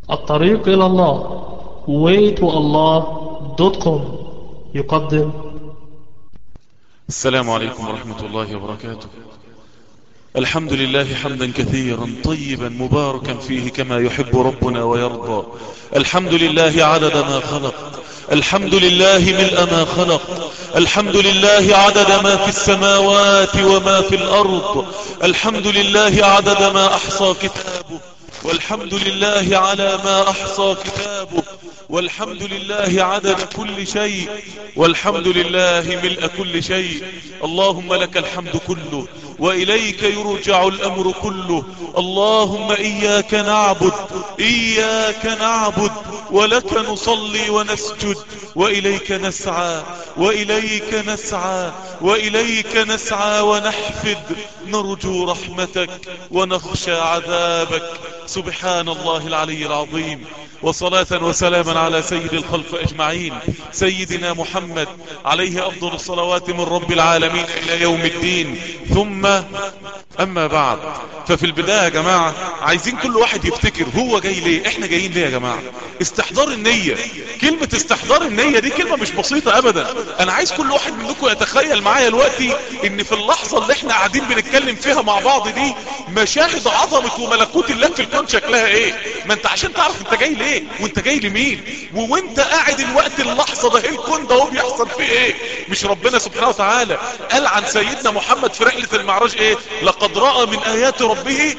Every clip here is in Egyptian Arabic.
الطريق إلى الله waytoallah.com يقدم السلام عليكم ورحمة الله وبركاته الحمد لله حمدا كثيرا طيبا مباركا فيه كما يحب ربنا ويرضى الحمد لله عدد ما خلق الحمد لله ملء ما خلق الحمد لله عدد ما في السماوات وما في الأرض الحمد لله عدد ما أحصى كتابه والحمد لله على ما أحصى كتابه والحمد لله عدد كل شيء والحمد لله ملء كل شيء اللهم لك الحمد كله وإليك يرجع الأمر كله اللهم إياك نعبد إياك نعبد ولك نصلي ونسجد وإليك نسعى وإليك نسعى وإليك نسعى ونحفد نرجو رحمتك ونخشى عذابك سبحان الله العلي العظيم وصلاة وسلاما على سيد الخلق أجمعين سيدنا محمد عليه أفضل الصلوات من رب العالمين إلى يوم الدين ثم أما بعد ففي البداية يا جماعة عايزين كل واحد يفتكر هو جاي ليه احنا جايين ليه يا جماعة استحضار النية كلمة استحضار النية دي كلمة مش بسيطة أبدا أنا عايز كل واحد منكم يتخيل معايا دلوقتي إن في اللحظة اللي احنا قاعدين بنتكلم فيها مع بعض دي مشاهد عظمة وملكوت الله في الكون شكلها ايه ما انت عشان تعرف انت جاي ليه وانت جاي لمين وانت قاعد الوقت اللحظة ده ايه الكون ده هو بيحصل فيه ايه مش ربنا سبحانه وتعالى قال عن سيدنا محمد في رحلة المعراج ايه لقد رأى من ايات ربه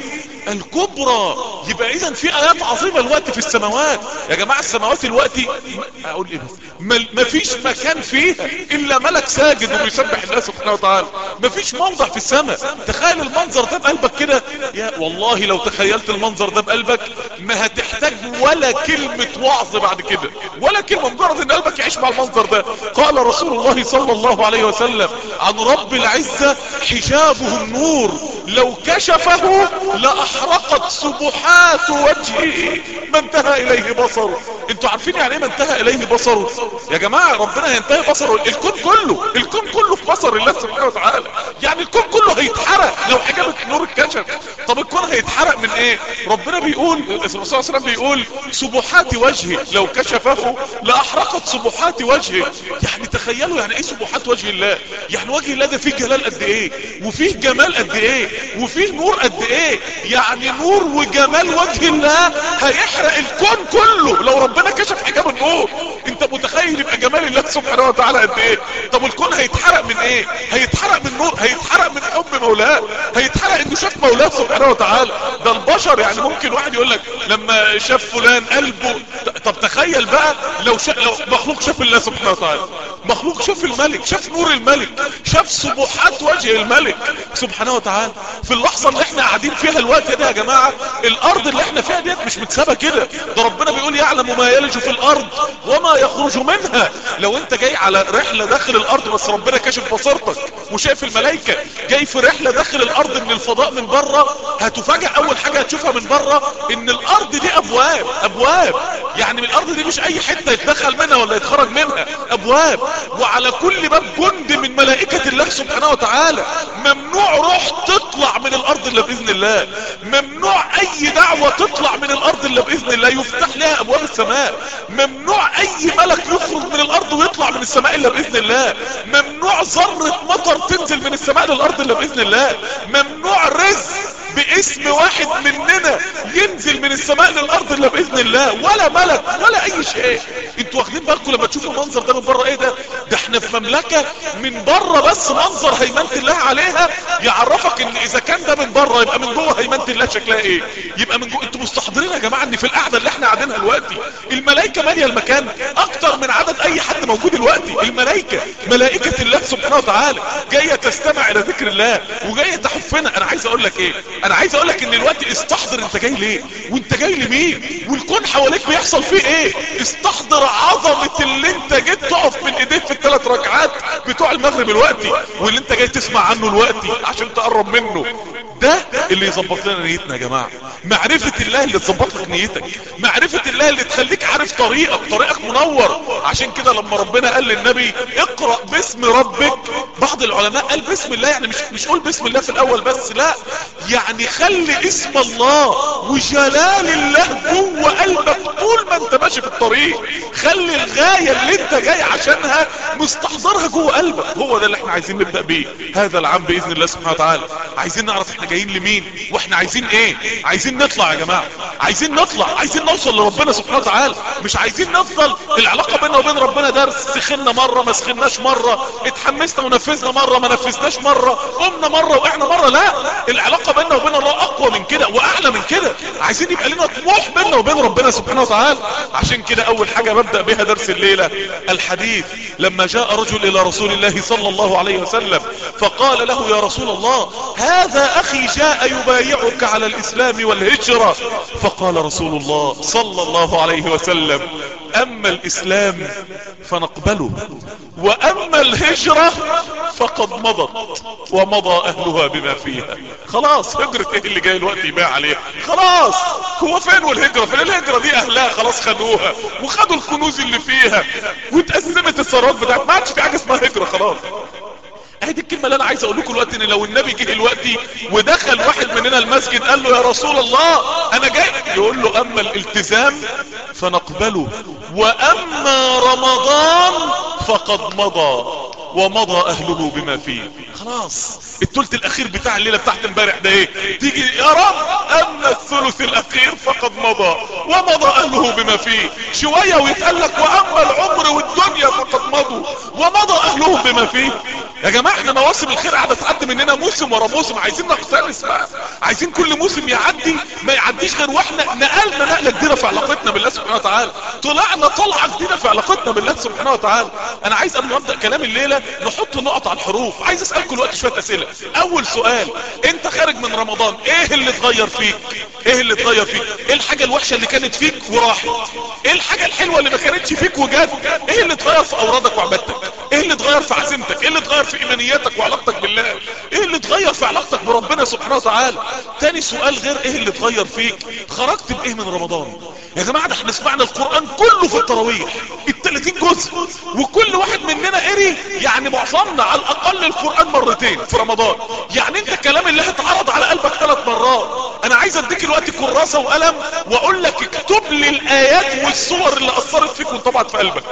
الكبرى يبقى اذا في ايات عظيمة الوقت في السماوات يا جماعة السماوات الوقت اقول ايه بس ما فيش مكان فيها الا ملك ساجد وبيسبح الله سبحانه وتعالى ما فيش موضع في السماء تخيل المنظر ده بقلبك كده يا والله لو تخيلت المنظر ده بقلبك ما هتحتاج ولا كلمة وعظ بعد كده ولا كلمة مجرد ان قلبك يعيش مع المنظر ده قال رسول الله صلى الله عليه وسلم عن رب العزة حجابه النور لو كشفه لأحرقت سبحات وجهه ما انتهى إليه بصره انتوا عارفين يعني ايه ما انتهى إليه بصره يا جماعة ربنا ينتهي بصره الكون كله الكون كله في بصر الله سبحانه وتعالى يعني الكون كله هيتحرق لو حجاب النور اتكشف طب الكون هيتحرق من ايه ربنا بيقول الرسول صلى الله عليه وسلم بيقول سبحات وجهه لو كشفه لأحرقت سبحات وجهه يعني تخيلوا يعني ايه سبحات وجه الله يعني وجه الله ده فيه جلال قد ايه وفيه جمال قد ايه وفيه نور قد ايه يعني نور وجمال وجه الله هيحرق الكون كله لو ربنا كشف حجاب النور انت متخيل يبقى جمال الله سبحانه وتعالى قد ايه طب الكون هيتحرق من ايه هيتحرق من نور هيتحرق من حب مولاه هيتحرق انه شاف مولاه سبحانه وتعالى ده البشر يعني ممكن واحد يقول لك لما شاف فلان قلبه طب تخيل بقى لو, شا... لو مخلوق شاف الله سبحانه وتعالى مخلوق شاف الملك شاف نور الملك شاف سبحات وجه الملك سبحانه وتعالى في اللحظة اللي احنا قاعدين فيها الوقت ده يا جماعة الارض اللي احنا فيها ديت مش متسابة كده ده ربنا بيقول يعلم ما يلج في الارض وما يخرج منها لو انت جاي على رحلة داخل الارض بس ربنا كاشف بصيرتك وشايف الملائكة جاي في رحلة داخل الارض من الفضاء من بره هتفاجئ اول حاجة هتشوفها من بره ان الارض دي ابواب ابواب يعني من الارض دي مش اي حتة يتدخل منها ولا يتخرج منها ابواب وعلى كل باب جند من ملائكة الله سبحانه وتعالى ممنوع روح تطلع من الارض الا باذن الله ممنوع اي دعوة تطلع من الارض الا باذن الله يفتح لها ابواب السماء ممنوع اي ملك يخرج من الارض ويطلع من السماء الا باذن الله ممنوع ذرة مطر تنزل من السماء للارض الا باذن الله ممنوع رزق باسم واحد مننا ينزل من السماء للارض الا باذن الله ولا ملك ولا اي شيء انتوا واخدين بالكم لما تشوفوا المنظر ده من بره ايه ده ده احنا في مملكة من بره بس منظر هيمنة الله عليها يعرفك ان اذا كان ده من بره يبقى من جوه هيمنة الله شكلها ايه يبقى من جوه انتوا مستحضرين يا جماعة ان في القعدة اللي احنا قاعدينها دلوقتي الملائكة مالية المكان اكتر من عدد اي حد موجود دلوقتي الملائكة ملائكة الله سبحانه وتعالى جاية تستمع الى ذكر الله وجاية تحفنا انا عايز اقول لك ايه انا عايز اقول لك ان الوقت استحضر انت جاي ليه وانت جاي لمين والكون حواليك بيحصل فيه ايه استحضر عظمة اللي انت جيت تقف من ايديه في الثلاث ركعات بتوع المغرب الوقتي واللي انت جاي تسمع عنه الوقتي عشان تقرب منه ده اللي يظبط لنا نيتنا يا جماعة معرفة الله اللي تظبط لك نيتك معرفة الله اللي تخليك عارف طريقك طريقك منور عشان كده لما ربنا قال للنبي اقرأ باسم ربك بعض العلماء قال باسم الله يعني مش مش قول باسم الله في الاول بس لا يعني خلي اسم الله وجلال الله جوه قلبك طول ما انت ماشي في الطريق خلي الغاية اللي انت جاي عشانها مستحضرها جوه قلبك هو ده اللي احنا عايزين نبدأ بيه هذا العام بإذن الله سبحانه وتعالى عايزين نعرف احنا جايين لمين واحنا عايزين ايه عايزين نطلع يا جماعة عايزين نطلع عايزين نوصل لربنا سبحانه وتعالى مش عايزين نفضل العلاقة بيننا وبين ربنا درس سخنا مرة ما سخناش مرة اتحمسنا ونفذنا مرة ما نفذناش مرة قمنا مرة وقعنا مرة لا العلاقة بيننا وبين الله اقوى من كده واعلى من كده عايزين يبقى لنا طموح بيننا وبين ربنا سبحانه وتعالى عشان كده اول حاجة ببدأ بها درس الليلة الحديث لما جاء رجل الى رسول الله صلى الله عليه وسلم فقال له يا رسول الله هذا اخي جاء يبايعك على الاسلام والهجرة فقال رسول الله صلى الله عليه وسلم اما الاسلام فنقبله واما الهجرة فقد مضت ومضى اهلها بما فيها خلاص هجرة ايه اللي جاي الوقت يباع عليها خلاص هو فين والهجرة فين الهجرة دي اهلها خلاص خدوها وخدوا الكنوز اللي فيها واتقسمت الثروات بتاعت ما عادش في حاجة اسمها هجرة خلاص اهي دي الكلمة اللي انا عايز اقول لكم دلوقتي ان لو النبي جه دلوقتي ودخل واحد مننا المسجد قال له يا رسول الله انا جاي يقول له اما الالتزام فنقبله واما رمضان فقد مضى ومضى اهله بما فيه خلاص الثلث الاخير بتاع الليلة بتاعت امبارح ده ايه تيجي يا رب اما الثلث الاخير فقد مضى ومضى اهله بما فيه شوية ويتقال لك واما العمر والدنيا فقد مضوا ومضى اهله بما فيه يا جماعة احنا مواسم الخير قاعدة تعدي مننا موسم ورا موسم عايزين نقتنص بقى عايزين كل موسم يعدي ما يعديش غير واحنا نقلنا نقلة جديدة في علاقتنا بالله سبحانه وتعالى طلعنا طلعة جديدة في علاقتنا بالله سبحانه وتعالى انا عايز قبل ما ابدأ كلام الليلة نحط نقط على الحروف عايز اسألكم الوقت شوية اسئلة اول سؤال انت خارج من رمضان ايه اللي اتغير فيك ايه اللي اتغير فيك ايه الحاجة الوحشة اللي كانت فيك وراحت ايه الحاجة الحلوة اللي ما كانتش فيك وجات ايه اللي اتغير في اورادك وعبادتك ايه اللي اتغير في عزيمتك ايه اللي اتغير في ايمانياتك وعلاقتك بالله ايه اللي اتغير في علاقتك بربنا سبحانه وتعالى تاني سؤال غير ايه اللي اتغير فيك خرجت بايه من رمضان يا جماعة ده احنا سمعنا القرآن كله في التراويح التلاتين جزء وكل واحد مننا قري يعني معظمنا على الاقل القرآن مرتين في رمضان يعني انت الكلام اللي هتعرض على قلبك ثلاث مرات انا عايز اديك الوقت كراسة وقلم واقول لك اكتب لي الايات والصور اللي اثرت فيك وانطبعت في قلبك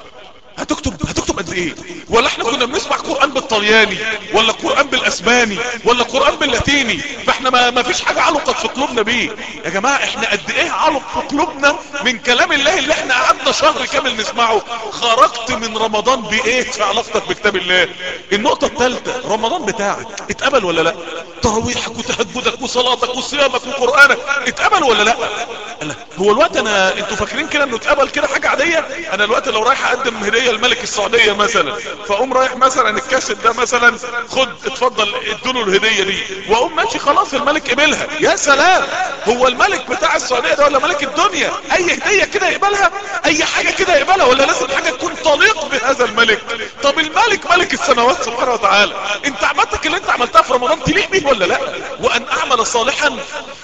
هتكتب هتكتب قد ايه ولا احنا كنا بنسمع قرآن بالطلياني ولا قرآن بالاسباني ولا قرآن باللاتيني فاحنا ما, ما فيش حاجة علقت في قلوبنا بيه يا جماعة احنا قد ايه علق في قلوبنا من كلام الله اللي احنا قعدنا شهر كامل نسمعه خرجت من رمضان بايه في علاقتك بكتاب الله النقطة الثالثة رمضان بتاعك اتقبل ولا لا تراويحك وتهجدك وصلاتك وصيامك وقرآنك اتقبل ولا لا لا هو الوقت انا انتوا فاكرين كده انه اتقبل كده حاجة عادية انا الوقت لو رايح اقدم هدية الملك السعودية مثلا فاقوم رايح مثلا الكاسيت ده مثلا خد اتفضل ادوله الهدية دي واقوم ماشي خلاص الملك قبلها يا سلام هو الملك بتاع السعودية ده ولا ملك الدنيا اي هدية كده يقبلها اي حاجة كده يقبلها ولا لازم حاجة تكون طليق بهذا الملك طب الملك ملك السماوات سبحانه وتعالى انت عملتك اللي انت عملتها في رمضان تليق بيه ولا لا وان اعمل صالحا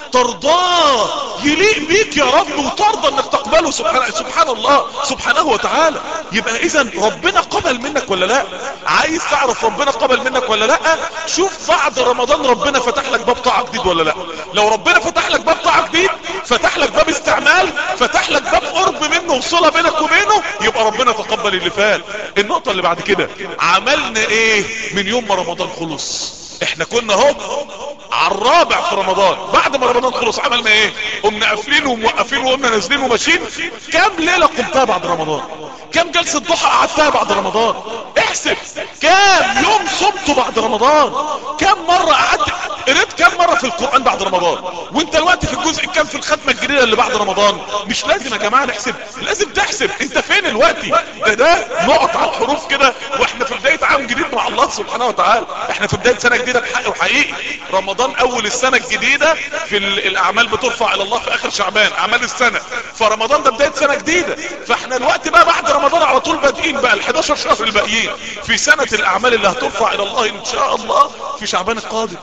ترضاه يليق بيك يا رب وترضى انك تقبله سبحانه سبحان الله سبحانه وتعالى يبقى اذا ربنا قبل منك ولا لا عايز تعرف ربنا قبل منك ولا لا شوف بعد رمضان ربنا فتح لك باب طاعة جديد ولا لا لو ربنا فتح لك باب طاعة جديد فتح لك باب استعمال فتح لك باب قرب منه وصلة بينك وبينه يبقى ربنا تقبل اللي فات النقطة اللي بعد كده عملنا ايه من يوم ما رمضان خلص احنا كنا اهو على الرابع في رمضان بعد ما رمضان خلص عملنا ايه قمنا قافلين وموقفين وقمنا نازلين وماشيين كام ليلة قمتها بعد رمضان كام جلسة ضحى قعدتها بعد رمضان احسب كام يوم صمته بعد رمضان كام مرة قعدت قريت كام مرة في القرآن بعد رمضان وانت الوقت في الجزء كام في الختمة الجديدة اللي بعد رمضان مش لازم يا جماعة نحسب لازم تحسب انت فين الوقت ده ده نقط على الحروف كده واحنا في بداية عام جديد مع الله سبحانه وتعالى احنا في بداية سنة جديدة بحق وحقيقي رمضان اول السنة الجديدة في الاعمال بترفع الى الله في اخر شعبان اعمال السنة فرمضان ده بداية سنة جديدة فاحنا الوقت بقى بعد رمضان على طول بادئين بقى ال 11 شهر الباقيين في سنة الاعمال اللي هترفع الى الله ان شاء الله في شعبان القادم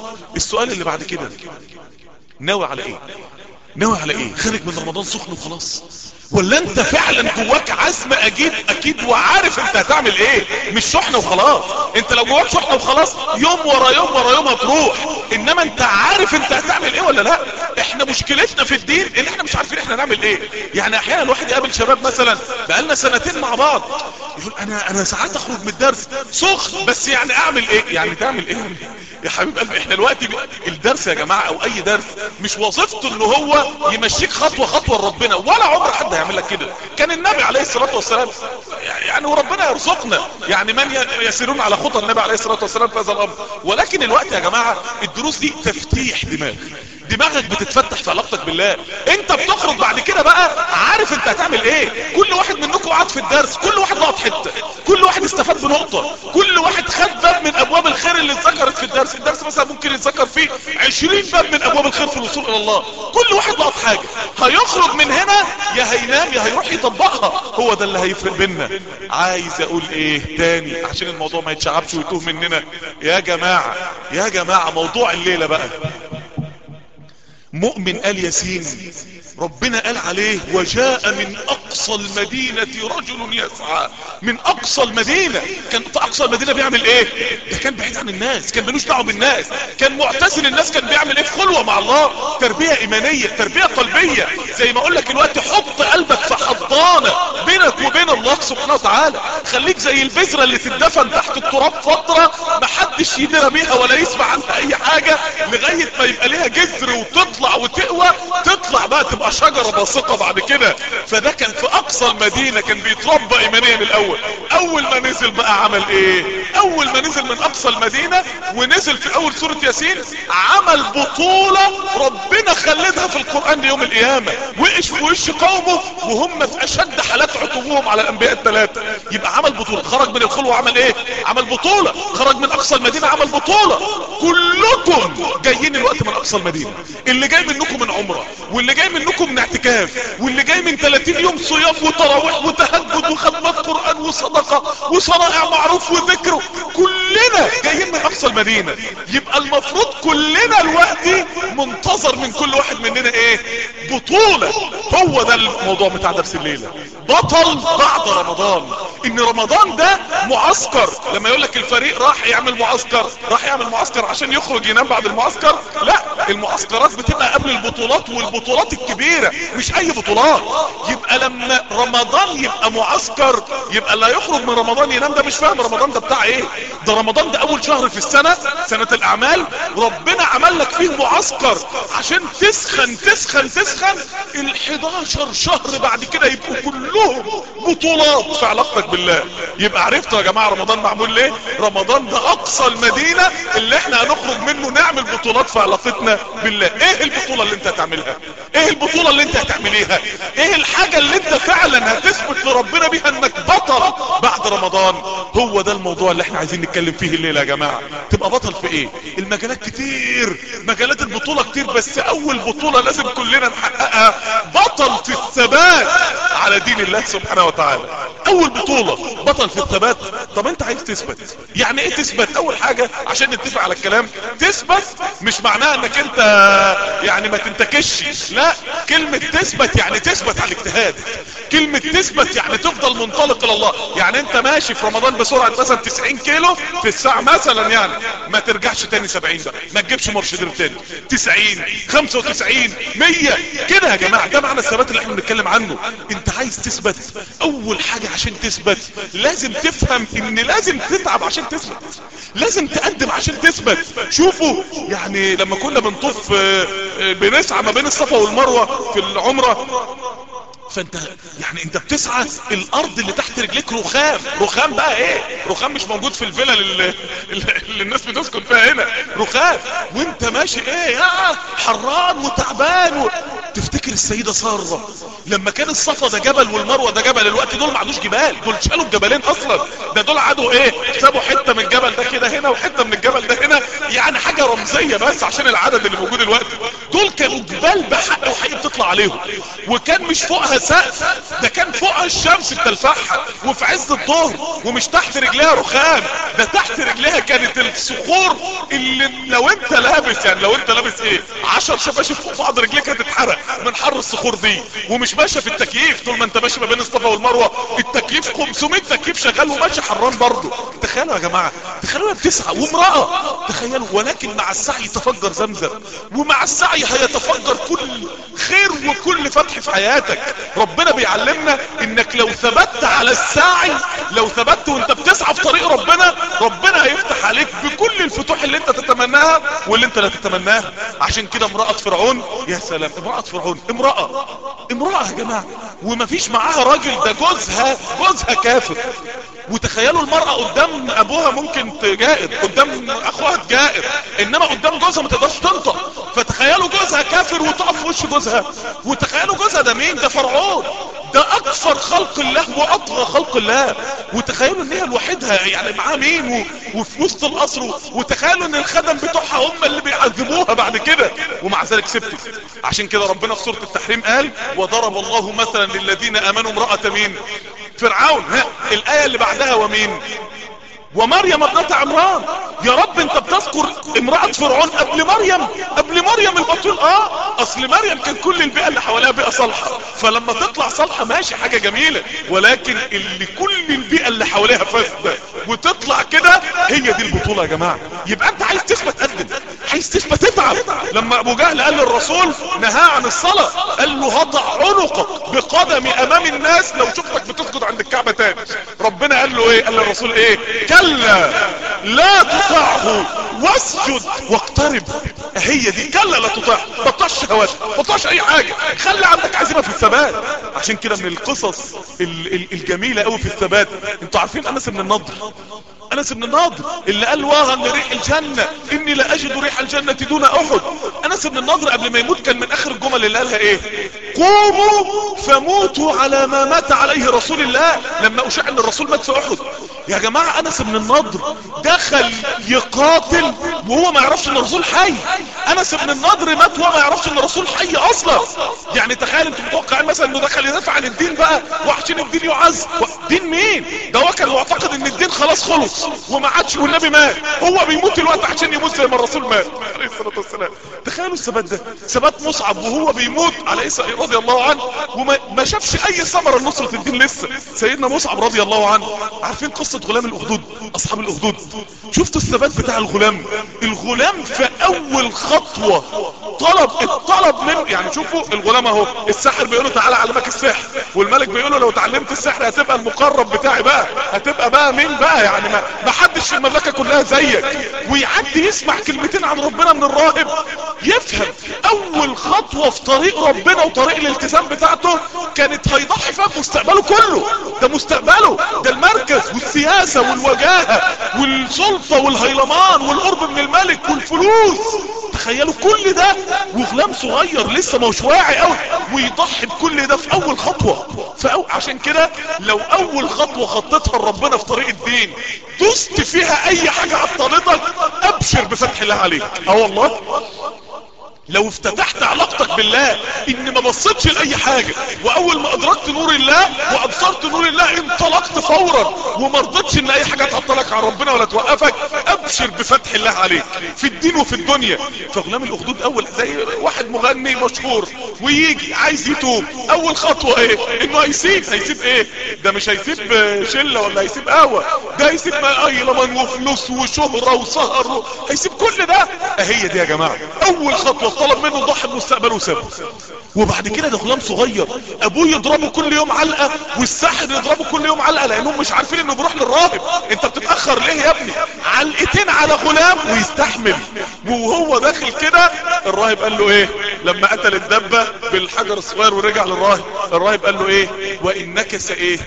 السؤال اللي بعد كده ناوي على ايه ناوي على ايه خارج من رمضان سخن وخلاص ولا انت فعلا جواك عزم اكيد اكيد وعارف انت هتعمل ايه مش شحنة وخلاص انت لو جواك شحنة وخلاص يوم ورا يوم ورا يوم هتروح انما انت عارف انت هتعمل ايه ولا لا احنا مشكلتنا في الدين ان احنا مش عارفين احنا نعمل ايه يعني احيانا الواحد يقابل شباب مثلا بقالنا سنتين مع بعض يقول انا انا ساعات اخرج من الدرس سخن بس يعني اعمل ايه يعني تعمل ايه يا حبيب قلبي احنا دلوقتي الدرس يا جماعة او اي درس مش وظيفته ان هو يمشيك خطوة خطوة لربنا ولا عمر حد هيعمل لك كده كان النبي عليه الصلاة والسلام يعني وربنا يرزقنا يعني من يسيرون على خطى النبي عليه الصلاة والسلام في هذا الامر ولكن الوقت يا جماعة الدروس دي تفتيح دماغ دماغك بتتفتح في علاقتك بالله انت بتخرج بعد كده بقى عارف انت هتعمل ايه كل واحد منكم قعد في الدرس كل واحد لقط حته كل واحد استفاد بنقطه كل واحد خد باب من ابواب الخير اللي اتذكرت في الدرس الدرس مثلا ممكن يتذكر فيه 20 باب من ابواب الخير في الوصول الى الله كل واحد لقط حاجه هيخرج من هنا يا هينام يا هيروح يطبقها هو ده اللي هيفرق بينا عايز اقول ايه تاني عشان الموضوع ما يتشعبش ويتوه مننا يا جماعه يا جماعه موضوع الليله بقى مؤمن آل ياسين ربنا قال عليه وجاء من اقصى المدينة رجل يسعى من اقصى المدينة كان في اقصى المدينة بيعمل ايه ده كان بعيد عن الناس كان ملوش دعوه بالناس كان معتزل الناس كان بيعمل ايه في خلوة مع الله تربية ايمانية تربية قلبية زي ما اقول لك الوقت حط قلبك في حضانة بينك وبين الله سبحانه وتعالى خليك زي البذرة اللي تدفن تحت التراب فترة محدش يدرى بيها ولا يسمع عنها اي حاجة لغاية ما يبقى ليها جذر وتطلع وتقوى تطلع بقى تبقى شجرة باسقة بعد كده فده كان في اقصى المدينة كان بيتربى ايمانيا الاول اول ما نزل بقى عمل ايه اول ما نزل من اقصى المدينة ونزل في اول سورة ياسين عمل بطولة ربنا خلدها في القرآن ليوم القيامة وقش في وش قومه وهم في اشد حالات عتوهم على الانبياء الثلاثة يبقى عمل بطولة خرج من الخلوة عمل ايه عمل بطولة خرج من اقصى المدينة عمل بطولة كلكم جايين الوقت من اقصى المدينة اللي جاي منكم من عمره واللي جاي منكم من اعتكاف واللي جاي من 30 يوم صيام وتراويح وتهجد وختمات قرآن وصدقة وصنائع معروف وذكر كلنا جايين من اقصى المدينة يبقى المفروض كلنا الوقت منتظر من كل واحد مننا ايه بطولة هو ده الموضوع بتاع درس الليلة بطل بعد رمضان ان رمضان ده معسكر لما يقول لك الفريق راح يعمل معسكر راح يعمل معسكر عشان يخرج ينام بعد المعسكر لا المعسكرات بتبقى قبل البطولات والبطولات الكبيرة مش اي بطولات يبقى لما رمضان يبقى معسكر يبقى اللي يخرج من رمضان ينام ده مش فاهم رمضان ده بتاع ايه ده رمضان ده اول شهر في السنة سنة الاعمال ربنا عمل لك فيه معسكر عشان تسخن تسخن تسخن ال11 شهر بعد كده يبقوا كلهم بطولات في علاقتك بالله يبقى عرفتوا يا جماعة رمضان معمول ليه رمضان ده اقصى المدينة اللي احنا هنخرج منه نعمل بطولات في علاقتنا بالله ايه البطولة اللي انت هتعملها ايه البطولة اللي انت هتعمليها ايه الحاجة اللي انت فعلا هتثبت لربنا بيها انك بطل بعد رمضان هو ده الموضوع اللي احنا عايزين نتكلم فيه الليلة يا جماعة تبقى بطل في ايه المجالات كتير مجالات البطولة كتير بس اول بطولة لازم كلنا نحققها بطل في الثبات على دين الله سبحانه وتعالى اول بطولة بطل في الثبات طب انت عايز تثبت يعني ايه تثبت اول حاجة عشان نتفق على الكلام تثبت مش معناها انك انت يعني ما تنتكش لا كلمة تثبت يعني تثبت على الاجتهاد كلمة تثبت يعني تفضل منطلق الى الله يعني انت ماشي في رمضان بسرعة مثلا 90 كيلو في الساعة مثلا يعني ما ترجعش تاني 70 بقى ما تجيبش مرشدين تاني 90 95 100 كده يا جماعة ده معنى الثبات اللي احنا بنتكلم عنه انت عايز تثبت اول حاجة عشان تثبت لازم تفهم ان لازم تتعب عشان تثبت لازم تقدم عشان تثبت شوفوا يعني لما كنا بنطوف بنسعى ما بين الصفا والمروة في العمرة فانت يعني انت بتسعى الارض اللي تحت رجليك رخام رخام بقى ايه رخام مش موجود في الفيلا اللي, اللي الناس بتسكن فيها هنا رخام وانت ماشي ايه يا حران وتعبان و... تفتكر السيدة سارة لما كان الصفا ده جبل والمروة ده جبل الوقت دول ما عندوش جبال دول شالوا الجبلين اصلا ده دول عادوا ايه سابوا حتة من الجبل ده كده هنا وحتة من الجبل ده هنا يعني حاجة رمزية بس عشان العدد اللي موجود الوقت دول كانوا جبال بحق وحقيقي بتطلع عليهم وكان مش فوقها سقف ده كان فوقها الشمس بتلفحها وفي عز الظهر ومش تحت رجليها رخام ده تحت رجليها كانت الصخور اللي لو انت لابس يعني لو انت لابس ايه عشر شباشب فوق بعض رجليك هتتحرق من حر الصخور دي ومش ماشيه في التكييف طول ما انت ماشي ما بين الصفا والمروه التكييف 500 تكييف شغال وماشي حران برضه تخيلوا يا جماعه تخيلوا بتسعى وامراه تخيلوا ولكن مع السعي يتفجر زمزم ومع السعي هيتفجر كل خير وكل فتح في حياتك ربنا بيعلمنا انك لو ثبت على السعي لو ثبت وانت بتسعى في طريق ربنا ربنا هيفتح عليك بكل الفتوح اللي انت تتمناها واللي انت لا تتمناها عشان كده امرأة فرعون يا سلام امرأة فرعون امرأة امرأة يا جماعة ومفيش معاها راجل ده جوزها جوزها كافر وتخيلوا المرأة قدام ابوها ممكن تجائر قدام اخوها تجائر انما قدام جوزها ما تقدرش تنطق فتخيلوا جوزها كافر وتقف في وش جوزها وتخيلوا جوزها ده مين ده فرعون ده اكثر خلق الله واطغى خلق الله وتخيلوا ان هي لوحدها يعني معاها مين و... وفي وسط القصر و... وتخيلوا ان الخدم بتوعها هم اللي بيعذبوها بعد كده ومع ذلك سبتت عشان كده ربنا في سورة التحريم قال وضرب الله مثلا للذين امنوا امرأة مين فرعون ها الاية اللي بعدها ومين ومريم ابنة عمران يا رب انت بتذكر امرأة فرعون قبل مريم قبل مريم البطول اه اصل مريم كان كل البيئة اللي حواليها بيئة صالحة فلما تطلع صالحة ماشي حاجة جميلة ولكن اللي كل البيئة اللي حواليها فاسدة وتطلع كده هي دي البطولة يا جماعة يبقى انت عايز تثبت قدم عايز تثبت تتعب لما ابو جهل قال للرسول نهى عن الصلاة قال له هضع عنقك بقدمي امام الناس لو شفتك بتسجد عند الكعبة تاني ربنا قال له ايه قال للرسول ايه كلا لا تطعه واسجد واقترب هي دي كلا لا تطع بطاش شهوات بطاش اي حاجة خلي عندك عزيمة في الثبات عشان كده من القصص ال ال الجميلة قوي في الثبات انتوا عارفين انس بن النضر انس بن النضر اللي قال واها لريح الجنة اني لا اجد ريح الجنة دون احد انس بن النضر قبل ما يموت كان من اخر الجمل اللي قالها ايه قوموا فموتوا على ما مات عليه رسول الله لما اشاع ان الرسول مات في احد يا جماعة انس بن النضر دخل يقاتل وهو ما يعرفش ان الرسول حي انس بن النضر مات وهو ما يعرفش ان الرسول حي اصلا يعني تخيل انتوا متوقعين مثلا انه دخل يدافع عن الدين بقى وعشان الدين يعز دين مين ده هو كان معتقد ان الدين خلاص خلص وما عادش والنبي مات هو بيموت الوقت عشان يموت زي ما الرسول مات عليه الصلاه والسلام تخيلوا الثبات ده ثبات مصعب وهو بيموت عليه رضي الله عنه وما ما شافش اي ثمره لنصره الدين لسه سيدنا مصعب رضي الله عنه عارفين قصه غلام الاخدود اصحاب الاخدود شفتوا الثبات بتاع الغلام الغلام في اول خطوه طلب الطلب من يعني شوفوا الغلام اهو الساحر بيقول له تعالى اعلمك السحر والملك بيقول له لو اتعلمت السحر هتبقى المقرب بتاعي بقى هتبقى بقى مين بقى يعني ما ما حدش في المملكه كلها زيك ويعدي يسمع كلمتين عن ربنا من الراهب يفهم اول خطوه في طريق ربنا وطريق الالتزام بتاعته كانت هيضحي فيها بمستقبله كله ده مستقبله ده المركز والسياسه والوجاهه والسلطه والهيلمان والقرب من الملك والفلوس تخيلوا كل ده وغلام صغير لسه مش واعي قوي ويضحي بكل ده في اول خطوه فأو عشان كده لو اول خطوه خطتها لربنا في طريق الدين دوست فيها اي حاجه عطلتك ابشر بفتح الله عليك اه والله لو افتتحت علاقتك بالله ان ما بصيتش لاي حاجة واول ما ادركت نور الله وابصرت نور الله انطلقت فورا وما رضيتش ان اي حاجة تعطلك عن ربنا ولا توقفك ابشر بفتح الله عليك في الدين وفي الدنيا فغلام الاخدود اول زي واحد مغني مشهور ويجي عايز يتوب اول خطوة ايه انه هيسيب هيسيب ايه ده مش هيسيب شلة ولا هيسيب قهوة ده هيسيب ايلمان وفلوس وشهرة وسهر هيسيب كل ده هي دي يا جماعة اول خطوة طلب منه ضحي بمستقبله وسابه وبعد كده ده غلام صغير ابوه يضربه كل يوم علقة والساحر يضربه كل يوم علقة لانهم مش عارفين انه بيروح للراهب انت بتتأخر ليه يا ابني علقتين على غلام ويستحمل وهو داخل كده الراهب قال له ايه لما قتل الدبة بالحجر الصغير ورجع للراهب الراهب قال له ايه وانك سايه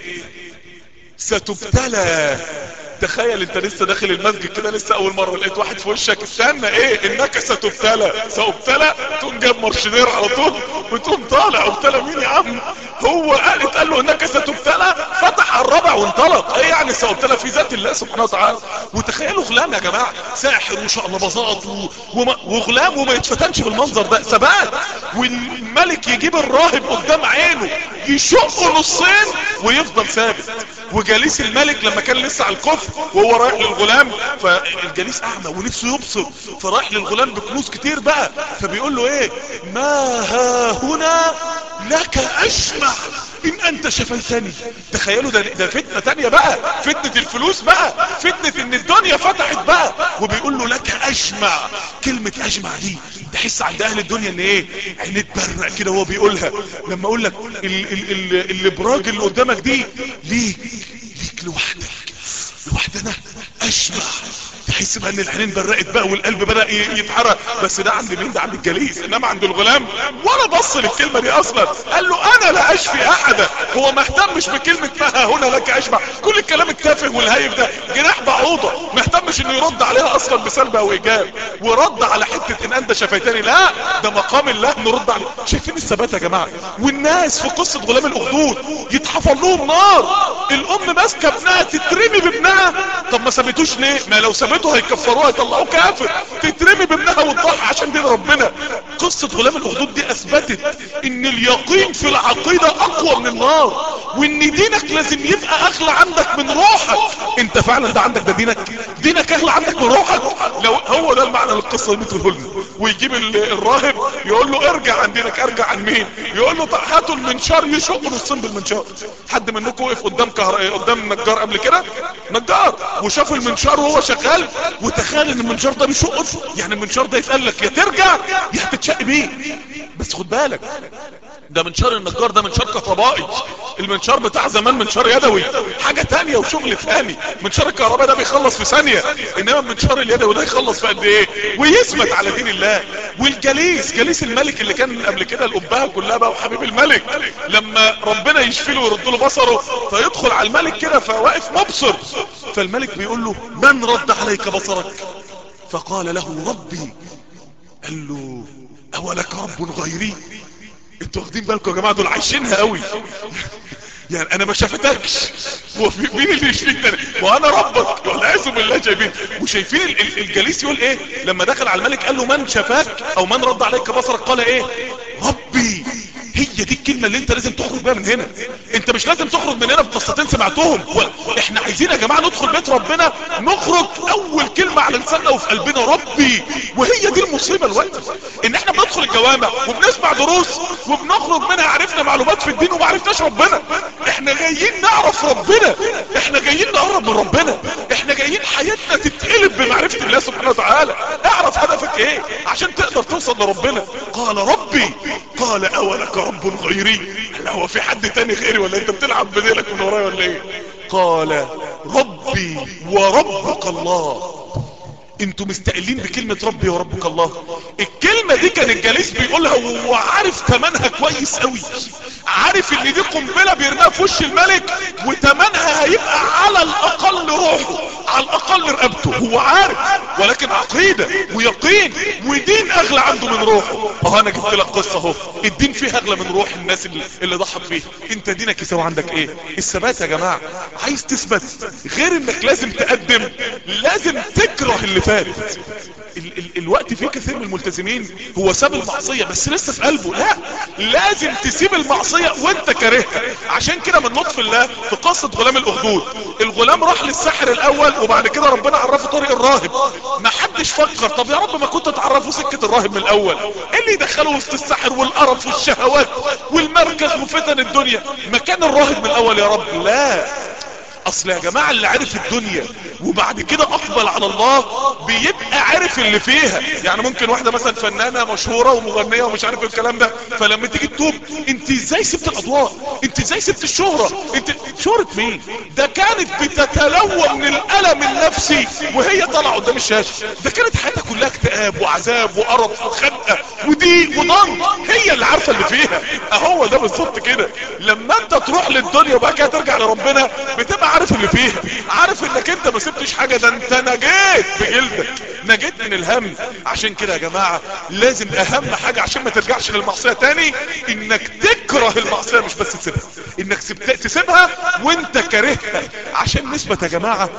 ستبتلى تخيل انت لسه داخل المسجد كده لسه اول مرة لقيت واحد في وشك استنى ايه انك ستبتلى سأبتلى تقوم جاب مرشدير على طول وتقوم طالع ابتلى مين يا عم هو قال اتقال له انك ستبتلى فتح على الرابع وانطلق ايه يعني سوبتنا في ذات الله سبحانه وتعالى وتخيلوا غلام يا جماعة ساحر وشقلباظات و... وما... وغلام وما يتفتنش بالمنظر ده ثبات والملك يجيب الراهب قدام عينه يشقه نصين ويفضل ثابت وجليس الملك لما كان لسه على الكفر وهو رايح للغلام فالجليس اعمى ونفسه يبصر فرايح للغلام بكنوز كتير بقى فبيقول له ايه ما ها هنا لك اشمع ان انت شفيتني تخيلوا ده, ده فتنة تانية بقى فتنة الفلوس بقى فتنة ان الدنيا فتحت بقى وبيقول له لك اشمع كلمة اشمع دي تحس عند اهل الدنيا ان ايه عينيه تبرق كده وهو بيقولها لما اقول لك ال ال ال الابراج اللي قدامك دي ليك ليك لوحدك لوحدنا اشمع تحس بقى ان العينين برقت بقى والقلب بدأ يتحرك بس ده عند مين ده عند الجليس انما عند الغلام ولا بص للكلمة دي اصلا قال له انا لا اشفي احدا هو ما اهتمش بكلمة ما هنا لك اشبع كل الكلام التافه والهايف ده جناح بعوضة ما اهتمش انه يرد عليها اصلا بسلب او ايجاب ورد على حتة ان انت شفيتني لا ده مقام الله نرد عليه شايفين الثبات يا جماعة والناس في قصة غلام الاخدود يتحفر لهم نار الام ماسكة ابنها تترمي بابنها طب ما سابتوش ليه ما لو سابته هيكفروها يطلعوه كافر تترمي بابنها وتضحي عشان دين ربنا قصة غلام الاخدود دي اثبتت ان اليقين في العقيدة اقوى من النار وان دينك لازم يبقى اغلى عندك من روحك انت فعلا ده عندك ده دينك دينك اغلى عندك من روحك لو هو ده المعنى للقصة مثل الهلم ويجيب الراهب يقول له ارجع عن دينك ارجع عن مين يقول له هاتوا المنشار يشق نصين بالمنشار حد منكم وقف قدام كهر... قدام نجار قبل كده نجار وشاف المنشار وهو شغال وتخيل ان المنشار ده بيشق يعني المنشار ده يتقال لك يا ترجع يا هتتشق بيه بس خد بالك ده منشار النجار ده منشار كهربائي المنشار بتاع زمان منشار يدوي حاجة تانية وشغل ثاني منشار الكهرباء ده بيخلص في ثانية انما المنشار اليدوي ده يخلص في قد ايه ويثبت على دين الله والجليس جليس الملك اللي كان قبل كده الابهة كلها بقى وحبيب الملك لما ربنا يشفي له ويرد له بصره فيدخل على الملك كده فواقف مبصر فالملك بيقول له من رد عليك بصرك فقال له ربي قال له اولك رب غيري انتوا واخدين بالكم يا جماعه دول عايشينها قوي يعني انا ما شافتكش هو في مين اللي يشفيك ده وانا ربك والعياذ بالله شايفين وشايفين الجليس يقول ايه لما دخل على الملك قال له من شفاك او من رد عليك بصرك قال ايه ربي هي دي الكلمة اللي انت لازم تخرج بيها من هنا انت مش لازم تخرج من هنا بقصتين سمعتهم احنا عايزين يا جماعة ندخل بيت ربنا نخرج اول كلمة على لساننا وفي قلبنا ربي وهي دي المصيبة الوقت ان احنا بندخل الجوامع وبنسمع دروس وبنخرج منها عرفنا معلومات في الدين وما عرفناش ربنا احنا جايين نعرف ربنا احنا جايين نقرب من ربنا احنا جايين حياتنا تتقلب بمعرفة الله سبحانه وتعالى اعرف هدفك ايه عشان تقدر توصل لربنا قال ربي قال اولك رب غيري لا هو في حد تاني غيري ولا انت بتلعب بديلك من ورايا ولا ايه قال ربي وربك الله انتوا مستقلين بكلمة ربي وربك الله الكلمة دي كان الجليس بيقولها وهو عارف تمنها كويس قوي عارف ان دي قنبلة بيرميها في وش الملك وتمنها هيبقى على الاقل روحه على الاقل رقبته هو عارف ولكن عقيدة ويقين ودين اغلى عنده من روحه اهو انا جبت لك قصة اهو الدين فيه اغلى من روح الناس اللي, اللي ضحت فيه انت دينك يساوي عندك ايه الثبات يا جماعة عايز تثبت غير انك لازم تقدم لازم تكره اللي فات ال ال الوقت فيه كثير من الملتزمين هو ساب المعصية بس لسه في قلبه لا لازم تسيب المعصية وانت كارهها عشان كده من لطف الله في قصة غلام الاخدود الغلام راح للساحر الاول وبعد كده ربنا عرفه طريق الراهب ما حدش فكر طب يا رب ما كنت تعرفه سكة الراهب من الاول ايه اللي يدخله وسط السحر والقرف والشهوات والمركز وفتن الدنيا مكان الراهب من الاول يا رب لا اصل يا جماعة اللي عارف الدنيا وبعد كده اقبل على الله بيبقى عارف اللي فيها يعني ممكن واحدة مثلا فنانة مشهورة ومغنية ومش عارف الكلام ده فلما تيجي تتوب انت ازاي سبت الاضواء انت ازاي سبت الشهرة انت شهرة مين ده كانت بتتلوى من الالم النفسي وهي طالعة قدام الشاشة ده كانت حياتها كلها اكتئاب وعذاب وقرف وخنقة وضيق وضنك هي اللي عارفة اللي فيها اهو ده بالظبط كده لما انت تروح للدنيا وبعد كده ترجع لربنا بتبقى عارف اللي فيها عارف انك انت ما سبتش حاجة ده انت نجيت بجلدك نجيت من الهم عشان كده يا جماعة لازم اهم حاجة عشان ما ترجعش للمعصية تاني انك تكره المعصية مش بس تسيبها انك سبت... تسيبها وانت كارهها عشان نثبت يا جماعة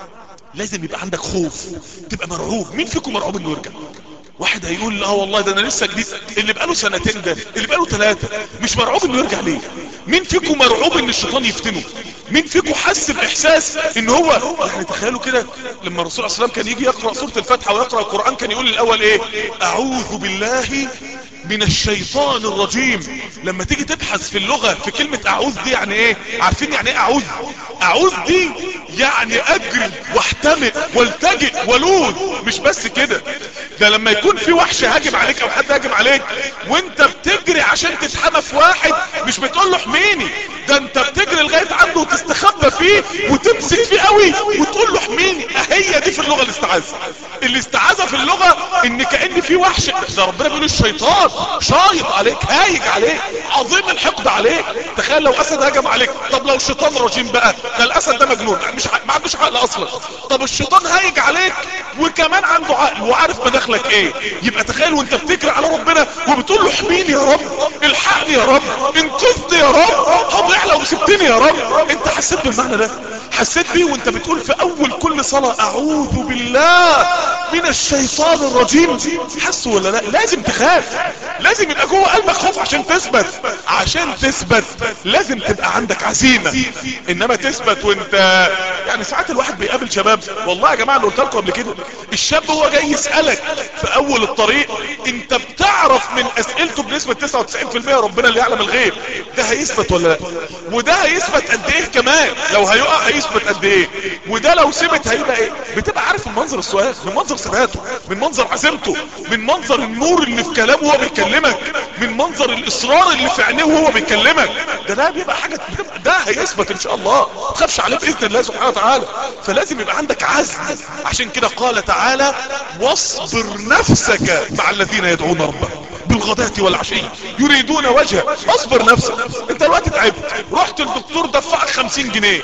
لازم يبقى عندك خوف تبقى مرعوب مين فيكم مرعوب انه يرجع واحد هيقول لا والله ده انا لسه جديد اللي بقاله سنتين ده اللي بقاله ثلاثة مش مرعوب انه يرجع ليه مين فيكم مرعوب ان الشيطان يفتنه مين فيكم حس باحساس ان هو يعني تخيلوا كده لما الرسول عليه السلام كان يجي يقرأ سورة الفاتحة ويقرأ القرآن كان يقول الاول ايه اعوذ بالله من الشيطان الرجيم لما تيجي تبحث في اللغة في كلمة اعوذ دي يعني ايه عارفين يعني ايه اعوذ اعوذ دي يعني اجري واحتمئ والتجئ ولوذ مش بس كده ده لما يكون في وحش هاجم عليك او حد هاجم عليك وانت بتجري عشان تتحمى في واحد مش بتقول له احميني ده انت بتجري لغاية عنده وتستخبى فيه وتمسك فيه قوي وتقول له احميني هي دي في اللغة الاستعاذة الاستعاذة في اللغة ان كأن في وحش ده ربنا بيقول الشيطان شايط عليك هايج عليك عظيم الحقد عليك تخيل لو اسد هجم عليك طب لو الشيطان رجيم بقى ده الاسد ده مجنون مش ع... ما عندوش عقل اصلا طب الشيطان هايج عليك وكمان عنده عقل وعارف مداخلك ايه يبقى تخيل وانت بتجري على ربنا وبتقول له احميني يا رب الحقني يا رب انقذني يا رب هضيع لو سبتني يا رب انت حسيت بالمعنى ده حسيت بيه وانت بتقول في اول كل صلاة اعوذ بالله من الشيطان الرجيم حسوا ولا لا لازم تخاف لازم يبقى جوه قلبك خوف عشان تثبت عشان تثبت لازم تبقى عندك عزيمة انما تثبت وانت يعني ساعات الواحد بيقابل شباب والله يا جماعة اللي قلت لكم قبل كده الشاب هو جاي يسألك في اول الطريق انت بتعرف من اسئلته بنسبة 99% ربنا اللي يعلم الغيب ده هيثبت ولا لا وده هيثبت قد ايه كمان لو هيقع هيثبت قد ايه وده لو ثبت هيبقى ايه بتبقى عارف من منظر السؤال من منظر ثباته من منظر عزيمته من منظر النور اللي في كلامه وهو بيكلمك من منظر الاصرار اللي في عينيه وهو بيكلمك ده ده بيبقى حاجة بتبقى ده هيثبت ان شاء الله ما تخافش عليه باذن الله سبحانه وتعالى فلازم يبقى عندك عزم عشان كده قال تعالى واصبر نفسك مع الذين يدعون ربك بالغداة والعشي يريدون وجهه اصبر نفسك انت الوقت تعبت رحت الدكتور دفعك خمسين جنيه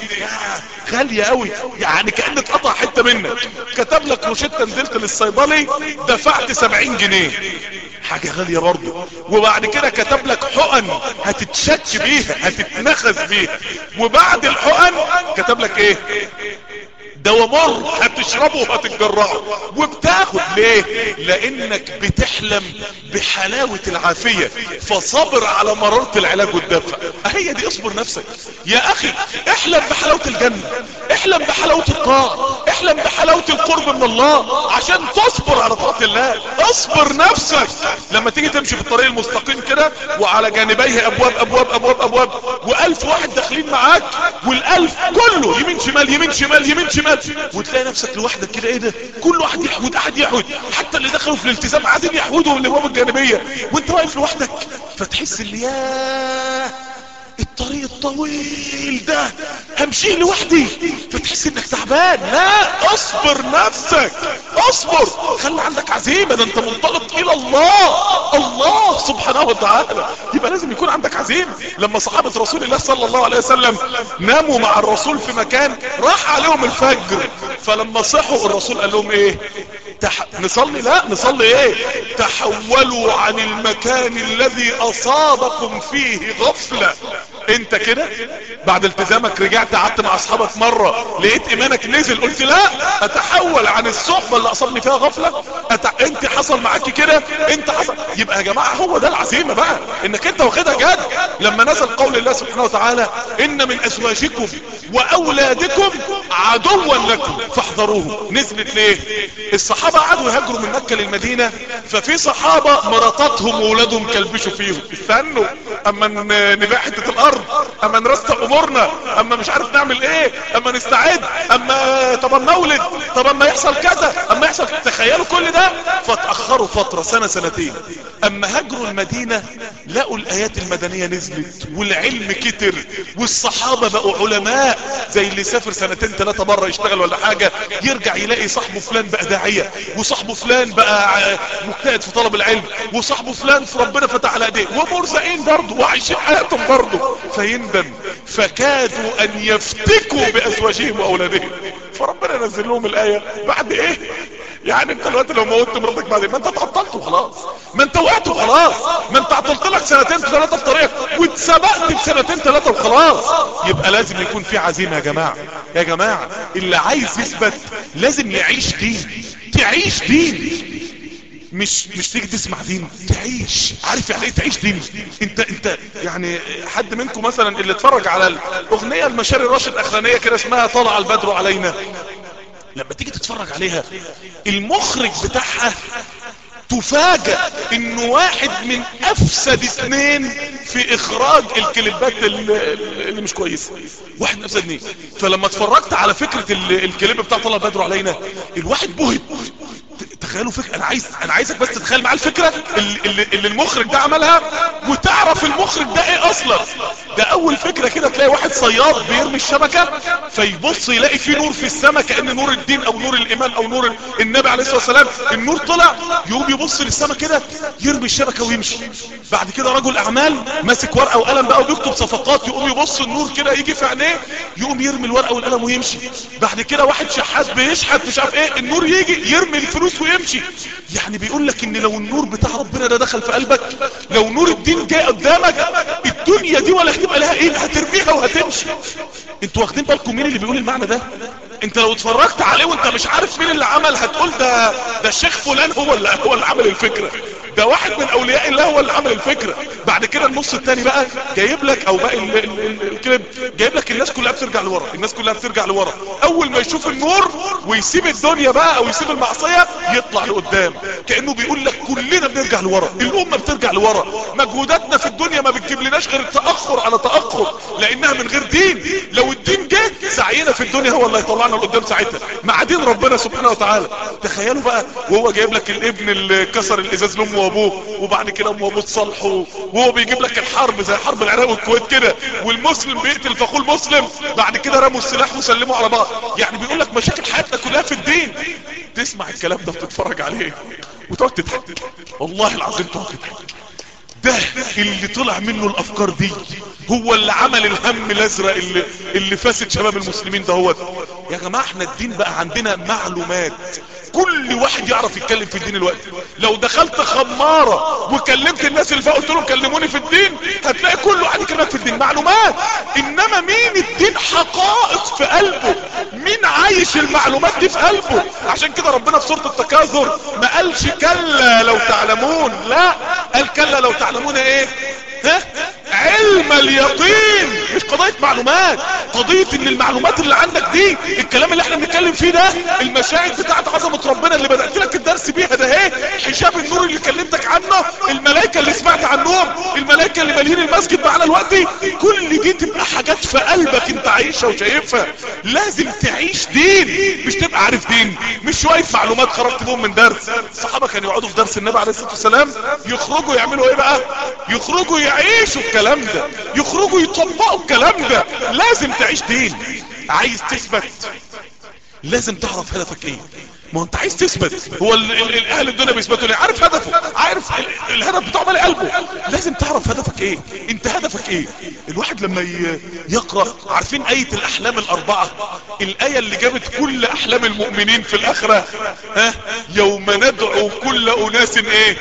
غالية قوي يعني كأن اتقطع حتة منك كتب لك روشتة نزلت للصيدلي دفعت سبعين جنيه حاجة غالية برضه وبعد كده كتب لك حقن هتتشك بيها هتتنخذ بيها وبعد الحقن كتب لك ايه دواء مر هتشربه وهتتجرعه وبتاخد ليه لانك بتحلم بحلاوة العافية فصبر على مرارة العلاج والدفع هي دي اصبر نفسك يا اخي احلم بحلاوة الجنة احلم بحلاوة الطاعة احلم بحلاوة القرب من الله عشان تصبر على طاعة الله اصبر نفسك لما تيجي تمشي في الطريق المستقيم كده وعلى جانبيه ابواب ابواب ابواب ابواب والف واحد داخلين معاك والالف كله يمين شمال يمين شمال يمين شمال وتلاقي نفسك لوحدك كده ايه ده كل واحد يحود احد يحود حتى اللي دخلوا في الالتزام قاعدين يحودوا من الابواب الجانبيه وانت واقف لوحدك فتحس ان ياه الطريق الطويل ده همشي لوحدي فتحس انك تعبان لا اصبر نفسك اصبر خلي عندك عزيمة ده انت منطلق الى الله الله سبحانه وتعالى يبقى لازم يكون عندك عزيمة لما صحابة رسول الله صلى الله عليه وسلم ناموا مع الرسول في مكان راح عليهم الفجر فلما صحوا الرسول قال لهم ايه تح... نصلي لا نصلي ايه تحولوا عن المكان الذي اصابكم فيه غفلة انت كده بعد التزامك رجعت قعدت مع اصحابك مرة لقيت ايمانك نزل قلت لا اتحول عن الصحبة اللي اصابني فيها غفلة أت... انت حصل معاكي كده انت حصل يبقى يا جماعة هو ده العزيمة بقى انك انت واخدها جد لما نزل قول الله سبحانه وتعالى ان من ازواجكم واولادكم عدوا لكم فاحذروه نزلت ليه الصحابة قعدوا يهاجروا من مكة للمدينة ففي صحابة مراتاتهم واولادهم كلبشوا فيهم استنوا اما نبيع حتة الارض اما نرستق امورنا اما مش عارف نعمل ايه اما نستعد اما طب اما اولد طب اما يحصل كذا اما يحصل كذا. تخيلوا كل ده فتأخروا فترة سنة سنتين اما هاجروا المدينة لقوا الايات المدنية نزلت والعلم كتر والصحابة بقوا علماء زي اللي سافر سنتين ثلاثة بره يشتغل ولا حاجة يرجع يلاقي صاحبه فلان بقى داعية وصاحبه فلان بقى مجتهد في طلب العلم وصاحبه فلان في ربنا فتح على ايديه ومرزقين برضه وعايشين حياتهم برضه فيندم فكادوا ان يفتكوا بازواجهم واولادهم فربنا نزل لهم الايه بعد ايه يعني انت دلوقتي لو موتت مراتك بعدين ما انت اتعطلت وخلاص ما انت وقعت وخلاص ما انت عطلت لك سنتين ثلاثه في طريقك واتسبقت بسنتين ثلاثه وخلاص يبقى لازم يكون في عزيمه يا جماعه يا جماعه اللي عايز يثبت لازم يعيش دين تعيش دين مش مش تيجي تسمع دين تعيش عارف يعني ايه تعيش دين انت انت يعني حد منكم مثلا اللي اتفرج على الاغنيه المشاري الراشد الاخرانيه كده اسمها طلع البدر علينا لما تيجي تتفرج عليها المخرج بتاعها تفاجأ انه واحد من افسد اثنين في اخراج الكليبات اللي, اللي مش كويسه واحد من افسد اثنين فلما اتفرجت على فكرة الكليب بتاع طلع بدر علينا الواحد بهت تخيلوا فكرة انا عايز انا عايزك بس تتخيل معايا الفكرة اللي, اللي المخرج ده عملها وتعرف المخرج ده ايه اصلا ده اول فكرة كده تلاقي واحد صياد بيرمي الشبكة فيبص يلاقي في نور في السماء كأن نور الدين او نور الايمان او نور النبي عليه الصلاة والسلام النور طلع يقوم يبص للسماء كده يرمي الشبكة ويمشي بعد كده رجل اعمال ماسك ورقة وقلم بقى وبيكتب صفقات يقوم يبص النور كده يجي في عينيه يقوم يرمي الورقة والقلم ويمشي بعد كده واحد شحات بيشحت مش عارف ايه النور يجي يرمي الفلوس ويمشي يعني بيقول لك ان لو النور بتاع ربنا ده دخل في قلبك لو نور الدين جاي قدامك الدنيا دي ولا هتبقى لها ايه هترميها وهتمشي انتوا واخدين بالكم مين اللي بيقول المعنى ده انت لو اتفرجت عليه وانت مش عارف مين اللي عمل هتقول ده ده الشيخ فلان هو اللي هو اللي عمل الفكره ده واحد من اولياء الله هو اللي عمل الفكره بعد كده النص التاني بقى جايب لك او باقي الكليب جايب لك الناس كلها بترجع لورا الناس كلها بترجع لورا اول ما يشوف النور ويسيب الدنيا بقى او يسيب المعصيه يطلع لقدام كانه بيقول لك كلنا بنرجع لورا الامه بترجع لورا مجهوداتنا في الدنيا ما بتجيب لناش غير التاخر على تاخر لانها من غير دين لو الدين جه سعينا في الدنيا هو اللي هيطلعنا لقدام ساعتها مع دين ربنا سبحانه وتعالى تخيلوا بقى وهو جايب لك الابن اللي كسر الازاز لامه وابوه وبعد كده امه وابوه تصالحوا وهو بيجيب لك الحرب زي حرب العراق والكويت كده والمسلم بيقتل فاخوه المسلم بعد كده رموا السلاح وسلموا على بعض يعني بيقول لك مشاكل حياتنا كلها في الدين تسمع الكلام ده وتتفرج عليه وتقعد تضحك والله العظيم تقعد تضحك ده اللي طلع منه الافكار دي هو اللي عمل الهم الازرق اللي, اللي فاسد شباب المسلمين دهوت يا جماعة احنا الدين بقى عندنا معلومات كل واحد يعرف يتكلم في الدين الوقت لو دخلت خمارة وكلمت الناس اللي فوق قلت لهم كلموني في الدين هتلاقي كله قاعد يكلمك في الدين معلومات انما مين الدين حقائق في قلبه مين عايش المعلومات دي في قلبه عشان كده ربنا في سورة التكاثر ما قالش كلا لو تعلمون لا قال كلا لو تعلمون ايه ها علم اليقين مش قضية معلومات قضية ان المعلومات اللي عندك دي الكلام اللي احنا بنتكلم فيه ده المشاهد بتاعت عظمة ربنا اللي بدأت لك الدرس بيها ده اهي حجاب النور اللي كلمتك عنه الملائكة اللي سمعت عنهم الملائكة اللي مالين المسجد معانا دلوقتي كل دي تبقى حاجات في قلبك انت عايشها وشايفها لازم تعيش دين مش تبقى عارف دين مش شوية معلومات خرجت بهم من درس الصحابة كانوا يقعدوا في درس النبي عليه الصلاة والسلام يخرجوا يعملوا ايه بقى يخرجوا يعيشوا الكلام ده يخرجوا يطبقوا الكلام ده لازم تعيش دين عايز تثبت لازم تعرف هدفك ايه ما انت عايز تثبت هو ال ال ال اهل الدنيا بيثبتوا ليه عارف هدفه عارف ال الهدف بتاعه مالي قلبه لازم تعرف هدفك ايه انت هدفك ايه الواحد لما يقرأ عارفين اية الاحلام الاربعة الاية اللي جابت كل احلام المؤمنين في الاخرة ها يوم ندعو كل اناس ايه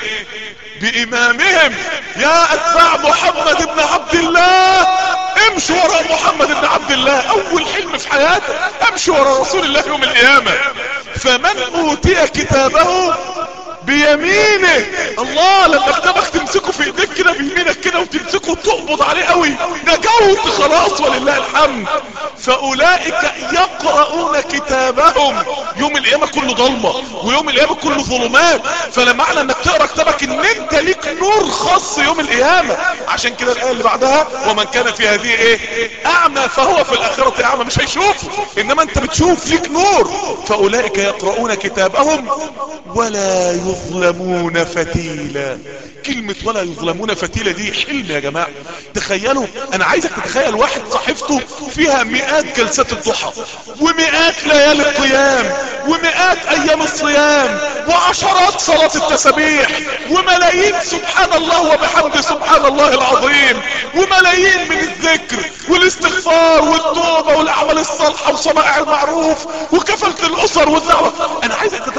بامامهم يا اتباع محمد بن عبد الله امشوا وراء محمد بن عبد الله اول حلم في حياتك امشي وراء رسول الله يوم القيامة فمن اوتي كتابه بيمينه الله لما كتابك تمسكه في ايديك كده بيمينك كده وتمسكه وتقبض عليه قوي نجوت خلاص ولله الحمد فاولئك يقرؤون كتابهم يوم القيامة كله ضلمة ويوم القيامة كله ظلمات فلا معنى انك تقرأ كتابك ان انت ليك نور خاص يوم القيامة عشان كده الايه اللي بعدها ومن كان في هذه ايه اعمى فهو في الاخرة اعمى مش هيشوف انما انت بتشوف ليك نور فاولئك يقرؤون كتابهم ولا يظلمون فتيلا كلمة ولا يظلمون فتيلة دي حلم يا جماعة تخيلوا انا عايزك تتخيل واحد صحيفته فيها مئات جلسات الضحى ومئات ليالي القيام ومئات ايام الصيام وعشرات صلاة التسبيح وملايين سبحان الله وبحمد سبحان الله العظيم وملايين من الذكر والاستغفار والتوبة والاعمال الصالحة وصنائع المعروف وكفلة الاسر والدعوة انا عايزك تتخيل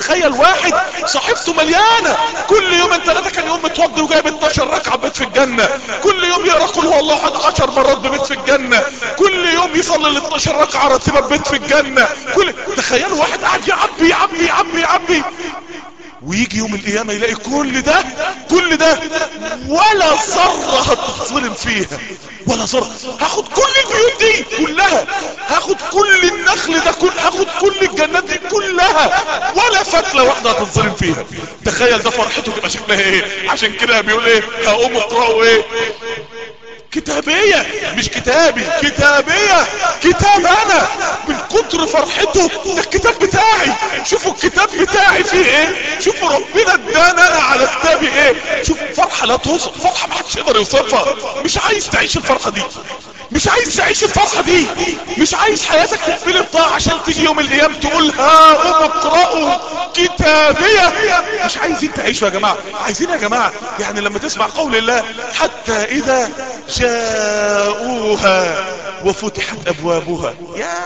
تخيل واحد صحيفته مليانة كل يوم ثلاثة كان يوم متوضي وجايب 12 ركعة بيت في الجنة كل يوم يقرا قل هو الله احد 10 مرات ببيت في الجنة كل يوم يصلي ال 12 ركعة راتبة ببيت في الجنة كل تخيلوا واحد قاعد يعبي يعبي يعبي يعبي ويجي يوم القيامة يلاقي كل ده كل ده ولا ذرة هتظلم فيها ولا ذرة هاخد كل البيوت دي كلها هاخد كل النخل ده كل هاخد كل الجنات دي كلها ولا فتلة واحدة هتظلم فيها تخيل ده فرحته تبقى شكلها ايه عشان كده بيقول ايه هقوم اقرأوا ايه كتابية مش كتابي كتابية كتاب انا من كتر فرحته ده الكتاب بتاعي شوفوا الكتاب بتاعي فيه ايه شوفوا ربنا ادانا انا على كتابي ايه شوفوا فرحة لا توصف فرحة ما حدش يقدر يوصفها مش عايز تعيش الفرحة دي مش عايز تعيش الفرحة دي مش عايز حياتك تقفل الطاعة عشان تيجي يوم القيامة تقول ها اقرأوا كتابية مش عايزين تعيشوا يا جماعة عايزين يا جماعة يعني لما تسمع قول الله حتى اذا جاءوها وفتحت ابوابها يا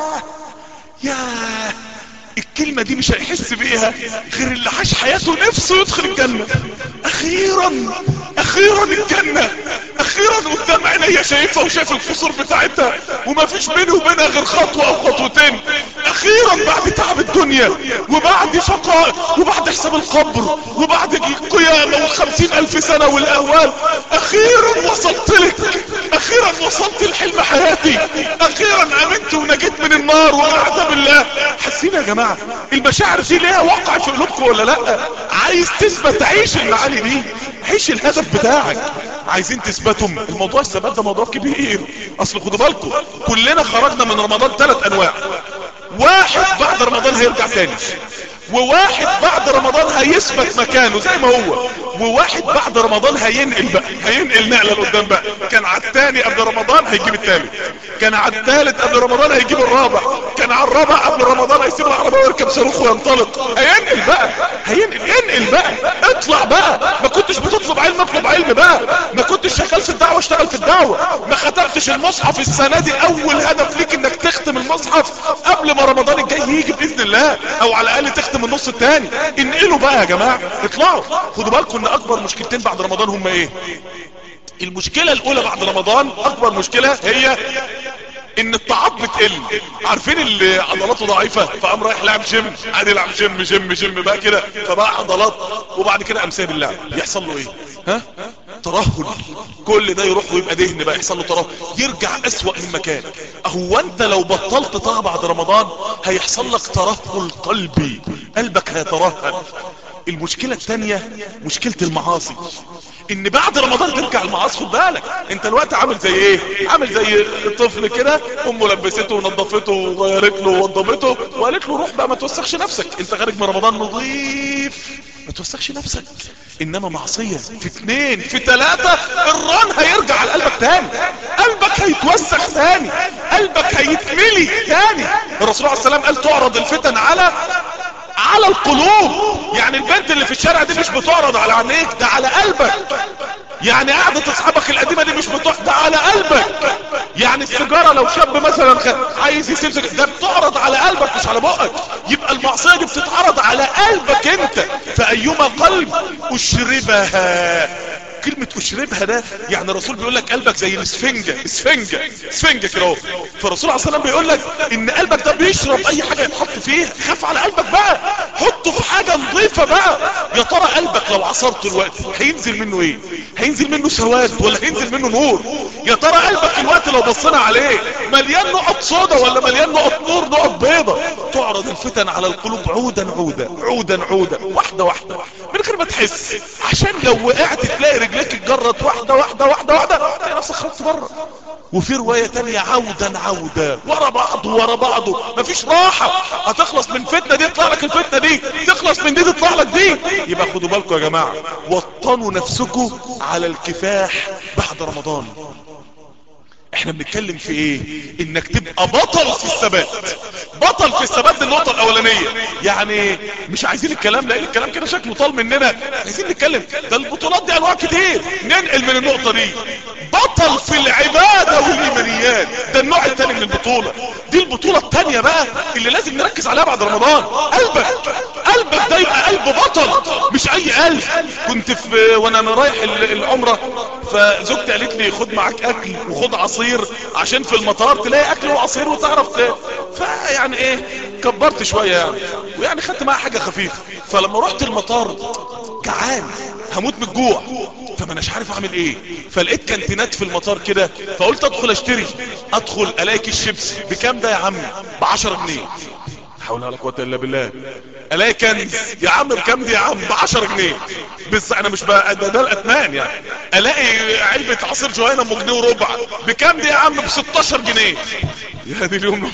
يا الكلمة دي مش هيحس بيها غير اللي عاش حياته نفسه يدخل الجنة اخيرا اخيرا الجنة اخيرا قدام عينيا شايفها وشايف القصور بتاعتها وما فيش بيني وبينها غير خطوة او خطوتين اخيرا بعد تعب الدنيا وبعد فقاء وبعد حساب القبر وبعد القيامة وخمسين الف سنة والاهوال اخيرا وصلت لك اخيرا وصلت لحلم حياتي اخيرا امنت ونجيت من النار وعذاب الله حاسين يا جماعة المشاعر دي ليها وقع في قلوبكم ولا لا عايز تثبت عيش المعاني دي عيش الهدف بتاعك عايزين تثبتوا الموضوع الثبات ده موضوع كبير اصل خدوا بالكم كلنا خرجنا من رمضان ثلاث انواع واحد بعد رمضان هيرجع تاني وواحد بعد رمضان هيثبت مكانه زي ما هو وواحد بعد رمضان هينقل بقى هينقل نقلة لقدام بقى كان على التاني قبل رمضان هيجيب التالت كان على التالت قبل رمضان هيجيب الرابع كان على الرابع قبل رمضان هيسيب العربية ويركب صاروخ وينطلق هينقل بقى هينقل ينقل بقى اطلع بقى ما كنتش بتطلب علم اطلب علم بقى ما كنتش شغال في الدعوة اشتغل في الدعوة ما ختمتش المصحف السنة دي اول هدف ليك انك تختم المصحف قبل ما رمضان الجاي يجي باذن الله او على الاقل تختم النص التاني انقلوا بقى يا جماعة اطلعوا خدوا بالكم ان اكبر مشكلتين بعد رمضان هم ايه المشكلة الاولى بعد رمضان اكبر مشكلة هي ان الطاعات بتقل عارفين اللي عضلاته ضعيفة فقام رايح لعب جيم قاعد يلعب جيم جيم جيم بقى كده فبقى عضلات وبعد كده قام سايب اللعب يحصل له ايه ها ترهل كل ده يروح ويبقى دهن بقى يحصل له ترهل يرجع اسوأ من مكان هو انت لو بطلت طاعة بعد رمضان هيحصل لك ترهل قلبي قلبك هيترهل المشكلة التانية مشكلة المعاصي ان بعد رمضان ترجع المعاصي خد بالك انت الوقت عامل زي ايه عامل زي الطفل كده امه لبسته ونظفته وغيرت له ووضبته وقالت له روح بقى ما توسخش نفسك انت خارج من رمضان نظيف ما توسخش نفسك انما معصية في اتنين في تلاتة الران هيرجع على قلبك تاني قلبك هيتوسخ تاني قلبك هيتملي تاني الرسول عليه السلام قال تعرض الفتن على على القلوب يعني البنت اللي في الشارع دي مش بتعرض على عينيك ده على قلبك يعني قعدة اصحابك القديمة دي مش بتعرض ده على قلبك يعني السيجارة لو شاب مثلا خ... عايز يسيب سيجارة ده بتعرض على قلبك مش على بقك يبقى المعصية دي بتتعرض على قلبك انت فايما قلب اشربها كلمة اشربها ده يعني الرسول بيقول لك قلبك زي الاسفنجة اسفنجة اسفنجة كده اهو فالرسول عليه الصلاة بيقول لك ان قلبك ده بيشرب اي حاجة يتحط فيها خاف على قلبك بقى حطه في حاجة نظيفة بقى يا ترى قلبك لو عصرته الوقت هينزل منه ايه هينزل منه سواد ولا هينزل منه نور يا ترى قلبك الوقت لو بصينا عليه مليان نقط صودا ولا مليان نقط نور نقط بيضة تعرض الفتن على القلوب عودا عودا عودا عودا واحدة واحدة من غير ما تحس عشان لو وقعت تلاقي رجليك اتجرت واحدة واحدة واحدة واحدة تلاقي نفسك خرجت بره وفي رواية تانية عودا عودا ورا بعضه ورا بعضه مفيش راحة هتخلص من فتنة دي تطلع لك الفتنة دي تخلص من دي تطلع لك دي يبقى خدوا بالكم يا جماعة وطنوا نفسكم على الكفاح بعد رمضان احنا بنتكلم في ايه انك تبقى بطل في الثبات بطل في الثبات دي النقطة الاولانية يعني مش عايزين الكلام لان الكلام كده شكله طال مننا عايزين نتكلم ده البطولات دي انواع كتير ننقل من النقطة دي بطل في العبادة والايمانيات ده النوع التاني من البطولة دي البطولة التانية بقى اللي لازم نركز عليها بعد رمضان قلبك قلبك ده يبقى قلب بطل مش اي قلب كنت في وانا رايح ال- العمرة فزوجتي قالت لي خد معاك اكل وخد عصير عشان في المطار تلاقي اكل وعصير وتعرف ت... فيعني ايه كبرت شوية يعني ويعني خدت معايا حاجة خفيفة فلما رحت المطار جعان هموت من الجوع فما اناش عارف اعمل ايه فلقيت كانتينات في المطار كده فقلت ادخل اشتري ادخل الاقي كيس شيبسي بكام ده يا عم ب 10 جنيه حول ولا قوه الا بالله الاقي كنز يا عم بكام دي يا عم ب 10 جنيه بس انا مش بقى ده, ده الاتمان يعني الاقي علبه عصير جوهينه ام جنيه وربع بكام دي يا عم ب 16 جنيه يا دي اليوم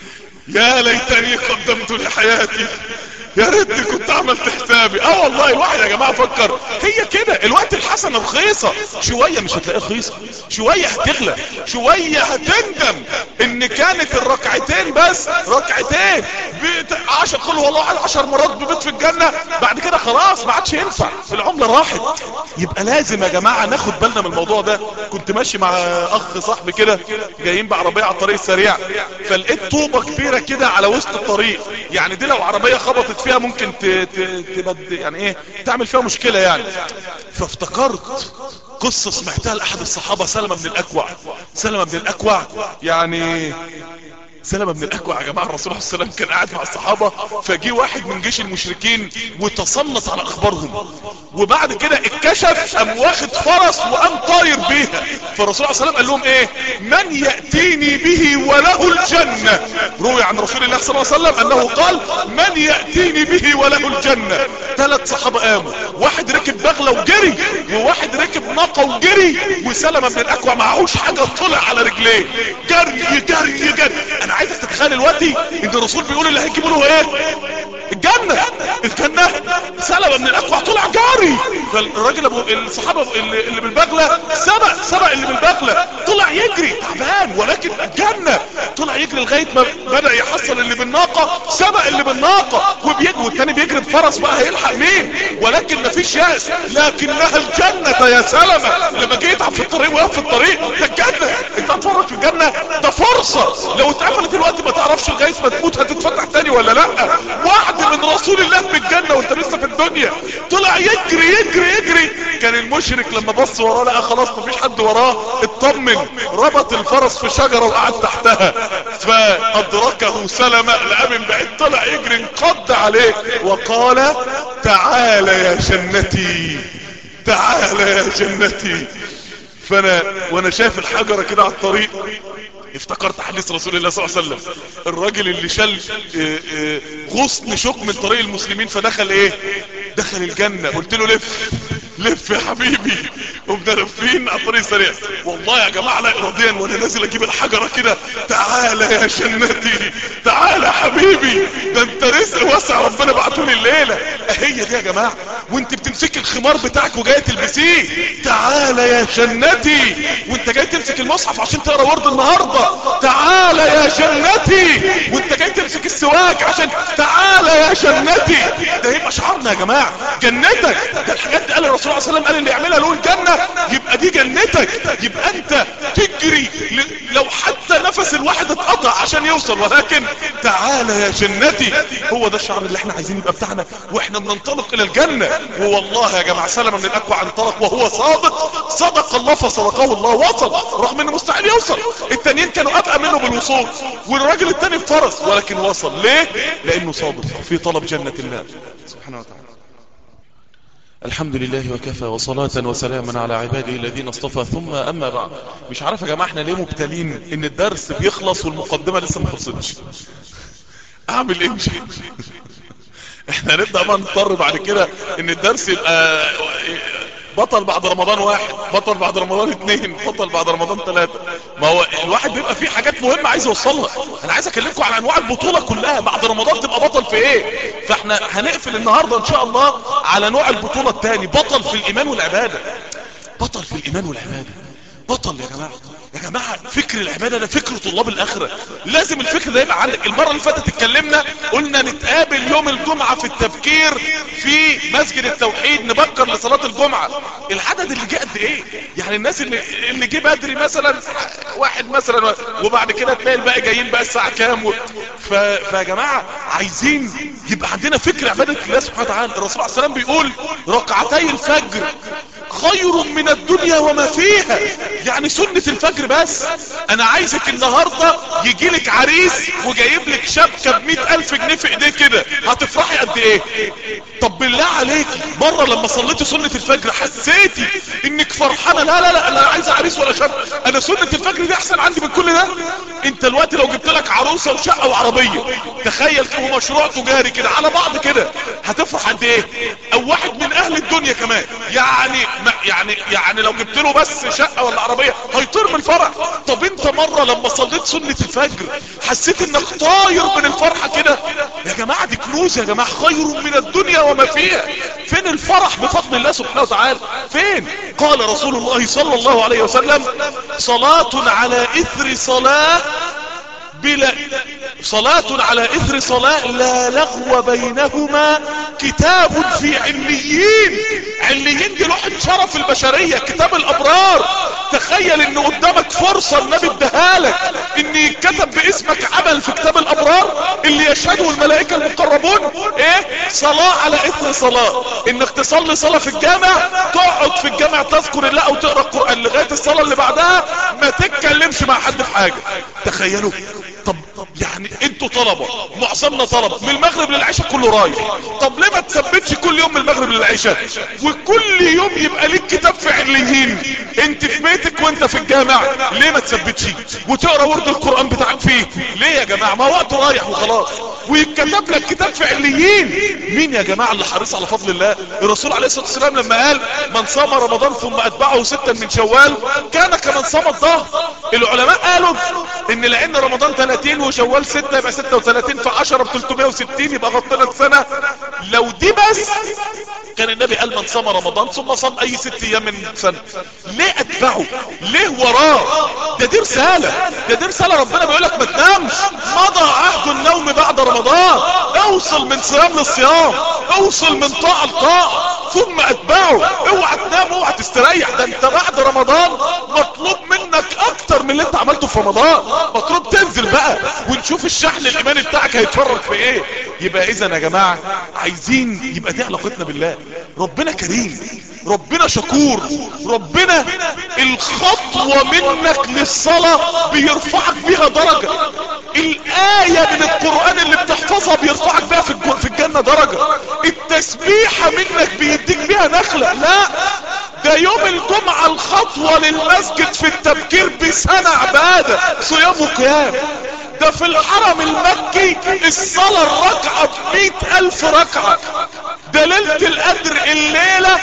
يا ليتني قدمت لحياتي يا ريتني كنت عملت حسابي اه والله الواحد يا جماعه فكر هي كده الوقت الحسنه رخيصه شويه مش هتلاقيها رخيصه شويه هتغلى شويه هتندم ان كانت الركعتين بس ركعتين بت- عشر قل والله واحد عشر مرات ببيت في الجنه بعد كده خلاص ما عادش ينفع العمله راحت يبقى لازم يا جماعه ناخد بالنا من الموضوع ده كنت ماشي مع اخ صاحبي كده جايين بعربيه على الطريق السريع فلقيت طوبه كبيره كده على وسط الطريق يعني دي لو عربيه خبطت فيها ممكن ت... ت... تبد يعني ايه تعمل فيها مشكله يعني فافتكرت قصه سمعتها لاحد الصحابه سلمة بن الاكوع سلمة بن الاكوع يعني سلمة بن الاكوع يا جماعه الرسول صلى الله عليه وسلم كان قاعد مع الصحابه فجي واحد من جيش المشركين وتصنت على اخبارهم وبعد كده اتكشف قام واخد فرس وقام طاير بيها فالرسول صلى الله عليه وسلم قال لهم ايه من ياتيني به وله الجنه روي عن رسول الله صلى الله عليه وسلم انه قال من ياتيني به وله الجنه ثلاث صحابه قاموا واحد ركب بغله وجري وواحد ركب ناقه وجري وسلمة بن الاكوع معهوش حاجه طلع على رجليه جري جري جري انا عايزك تتخيل دلوقتي ان الرسول بيقول اللي هيجيبوا له ايه الجنة الجنة سلمة من الاكوع طلع جاري فالراجل ابو الصحابة اللي, اللي بالبغلة سبق سبق اللي بالبغلة طلع يجري تعبان ولكن الجنة طلع يجري لغاية ما بدأ يحصل اللي بالناقة سبق اللي بالناقة وبيجري والتاني بيجري بفرس بقى هيلحق مين ولكن مفيش يأس لكنها الجنة يا سلمة لما جيت في الطريق وقف في الطريق ده الجنة انت هتفرج في الجنة ده فرصة لو اتقفلت الوقت ما تعرفش لغاية ما تموت هتتفتح تاني ولا لا وعد من رسول الله في الجنة وانت لسه في الدنيا طلع يجري يجري يجري كان المشرك لما بص وراه لقى خلاص مفيش حد وراه اطمن ربط الفرس في شجرة وقعد تحتها فادركه سلمة لقى من بعيد طلع يجري انقض عليه وقال تعال يا جنتي تعال يا جنتي فانا وانا شايف الحجرة كده على الطريق افتكرت حديث رسول الله صلى الله عليه وسلم الراجل اللي شال اه اه غصن شوك من طريق المسلمين فدخل ايه دخل الجنة قلت له لف لف يا حبيبي قمنا لفين على الطريق السريع والله يا جماعة لا اراديا وانا نازل اجيب الحجرة كده تعالى يا جنتي تعالى يا حبيبي ده انت رزق واسع ربنا بعتولي الليلة هي دي يا جماعة وانت بتمسك الخمار بتاعك وجاي تلبسيه تعالى يا جنتي وانت جاي تمسك المصحف عشان تقرا ورد النهاردة تعالى يا جنتي وانت جاي تمسك السواك عشان تعالى يا جنتي ده يبقى شعارنا يا جماعة جنتك ده الحاجات دي قال الرسول صلى الله عليه وسلم قال اللي يعملها له الجنة يبقى دي جنتك يبقى انت تجري ل- لو حتى نفس الواحد اتقطع عشان يوصل ولكن تعالى يا جنتي هو ده الشعار اللي احنا عايزين يبقى بتاعنا واحنا بننطلق الى الجنة والله يا جماعة سلمة من الاكوع انطلق وهو صادق صدق الله فصدقه الله وصل رغم انه مستحيل يوصل التانيين كانوا ابقى منه بالوصول والراجل التاني بفرس ولكن وصل ليه لانه صادق في طلب جنة الله سبحانه وتعالى الحمد لله وكفى وصلاة وسلاما على عباده الذين اصطفى ثم اما بعد مش عارف يا جماعة احنا ليه مبتلين ان الدرس بيخلص والمقدمة لسه ما خلصتش اعمل ايه مش احنا نبدأ بقى نضطر بعد كده ان الدرس يبقى بطل بعد رمضان واحد بطل بعد رمضان اثنين بطل بعد رمضان ثلاثة ما هو الواحد بيبقى فيه حاجات مهمة عايز يوصلها انا عايز اكلمكم على انواع البطولة كلها بعد رمضان تبقى بطل في ايه فاحنا هنقفل النهاردة ان شاء الله على نوع البطولة الثاني بطل في الايمان والعبادة بطل في الايمان والعبادة بطل يا جماعة يا جماعة فكر العبادة ده فكر طلاب الاخرة لازم الفكر ده يبقى عندك المرة اللي فاتت اتكلمنا قلنا نتقابل يوم الجمعة في التفكير في مسجد التوحيد نبكر لصلاة الجمعة العدد اللي جه قد ايه يعني الناس اللي اللي جه بدري مثلا واحد مثلا وبعد كده تلاقي الباقي جايين بقى الساعة كام و... ف... فيا جماعة عايزين يبقى عندنا فكر عبادة الله سبحانه وتعالى الرسول عليه السلام بيقول ركعتي الفجر خير من الدنيا وما فيها يعني سنة الفجر بس انا عايزك النهاردة يجيلك عريس وجايب لك شبكة بمئة الف جنيه في ايديك كده هتفرحي قد ايه طب بالله عليك مرة لما صليتي سنة الفجر حسيتي انك فرحانة لا لا لا انا عايز عريس ولا شبكة انا سنة الفجر دي احسن عندي من كل ده انت الوقت لو جبت لك عروسة وشقة وعربية تخيل هو مشروع تجاري كده على بعض كده هتفرح قد ايه او واحد من اهل الدنيا كمان يعني ما يعني يعني لو جبت له بس شقة ولا عربية هيطير من الفرح طب انت مرة لما صليت سنة الفجر حسيت انك طاير من الفرحة كده يا جماعة دي كنوز يا جماعة خير من الدنيا وما فيها فين الفرح بفضل الله سبحانه وتعالى فين قال رسول الله صلى الله عليه وسلم صلاة على اثر صلاة بلا صلاة على اثر صلاة لا لغو بينهما كتاب في عليين عليين دي لوحة شرف البشرية كتاب الابرار تخيل ان قدامك فرصة النبي ادهالك ان يتكتب باسمك عمل في كتاب الابرار اللي يشهده الملائكة المقربون ايه صلاة على اثر صلاة انك تصلي صلاة في الجامع تقعد في الجامع تذكر الله او تقرأ القرآن لغاية الصلاة اللي بعدها ما تتكلمش مع حد في حاجة تخيلوا طب يعني انتوا طلبة معظمنا طلبة من المغرب للعشاء كله رايح طب ليه ما تثبتش كل يوم من المغرب للعشاء وكل يوم يبقى ليك كتاب في عليين انت في بيتك وانت في الجامع ليه ما تثبتش وتقرا ورد القرآن بتاعك فيه ليه يا جماعة ما وقته رايح وخلاص ويتكتب لك كتاب في عليين مين يا جماعة اللي حريص على فضل الله الرسول عليه الصلاة والسلام لما قال من صام رمضان ثم اتبعه ستا من شوال كان كمن صام الظهر العلماء قالوا ان لان رمضان 30 وشوال 6 يبقى 36 في 10 ب 360 يبقى غطينا السنة لو دي بس كان النبي قال من صام رمضان ثم صام اي ست ايام من سنة ليه اتبعه ليه وراه ده دي رسالة ده دي رسالة ربنا بيقولك ما تنامش مضى عهد النوم بعد رمضان اوصل من صيام للصيام اوصل من طاعة لطاعة ثم اتبعه اوعى تنام اوعى تستريح ده انت بعد رمضان مطلوب منك اكتر من اللي انت عملته في رمضان مطلوب تنزل بقى ونشوف الشحن الايماني بتاعك هيتفرج في ايه يبقى اذا يا جماعة عايزين يبقى دي علاقتنا بالله ربنا كريم ربنا شكور ربنا الخطوة منك للصلاة بيرفعك بيها درجة الآية من القرآن اللي بتحفظها بيرفعك بيها في في الجنة درجة التسبيحة منك بيديك بيها نخلة لا ده يوم الجمعة الخطوة للمسجد في التبكير بسنة عبادة صيام وقيام ده في الحرم المكي الصلاة الركعة بمئة الف ركعة ده ليلة القدر الليلة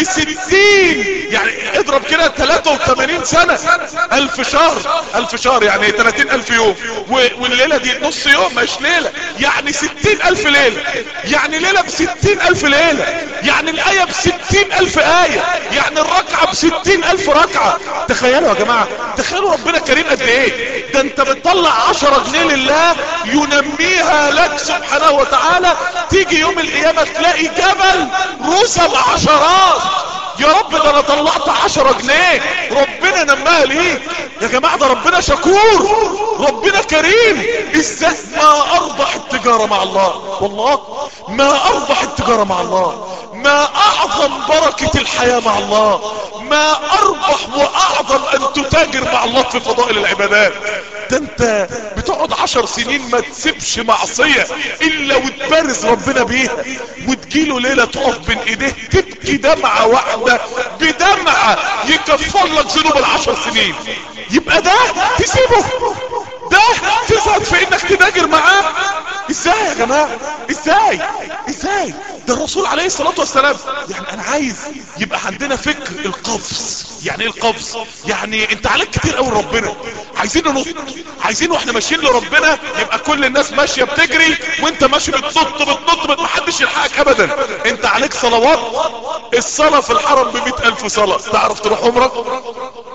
بستين يعني اضرب كده 83 سنة الف شهر الف شهر يعني 30 الف يوم والليلة دي نص يوم مش ليلة يعني ستين الف ليلة يعني ليلة بستين الف ليلة يعني الاية بستين الف اية يعني الركعة بستين الف ركعة تخيلوا يا جماعة تخيلوا ربنا كريم قد ايه ده انت بتطلع عشرة جنيه لله ينميها لك سبحانه وتعالى تيجي يوم القيامة تلاقي جبل رسم عشرات يا رب ده انا طلعت عشرة جنيه ربنا نماها ليه يا جماعة ده ربنا شكور ربنا كريم ازاي ما اربح التجارة مع الله والله ما اربح التجارة مع الله ما اعظم بركة الحياة مع الله ما اربح واعظم ان تتاجر مع الله في فضائل العبادات ده انت بتقعد عشر سنين ما تسيبش معصية الا وتبارز ربنا بيها وتجيله ليلة تقف بين ايديه تبكي دمعة واحدة بدمعة يكفر لك ذنوب العشر سنين يبقى ده تسيبه ده تزهد في انك تتاجر معاه ازاي يا جماعة ازاي ازاي ده الرسول عليه الصلاة والسلام يعني انا عايز يبقى عندنا فكر القفز يعني ايه القفز يعني انت عليك كتير قوي ربنا عايزين ننط عايزين واحنا ماشيين لربنا يبقى كل الناس ماشية بتجري وانت ماشي بتنط بتنط محدش يلحقك ابدا انت عليك صلوات الصلاة في الحرم بمئة الف صلاة تعرف تروح عمرك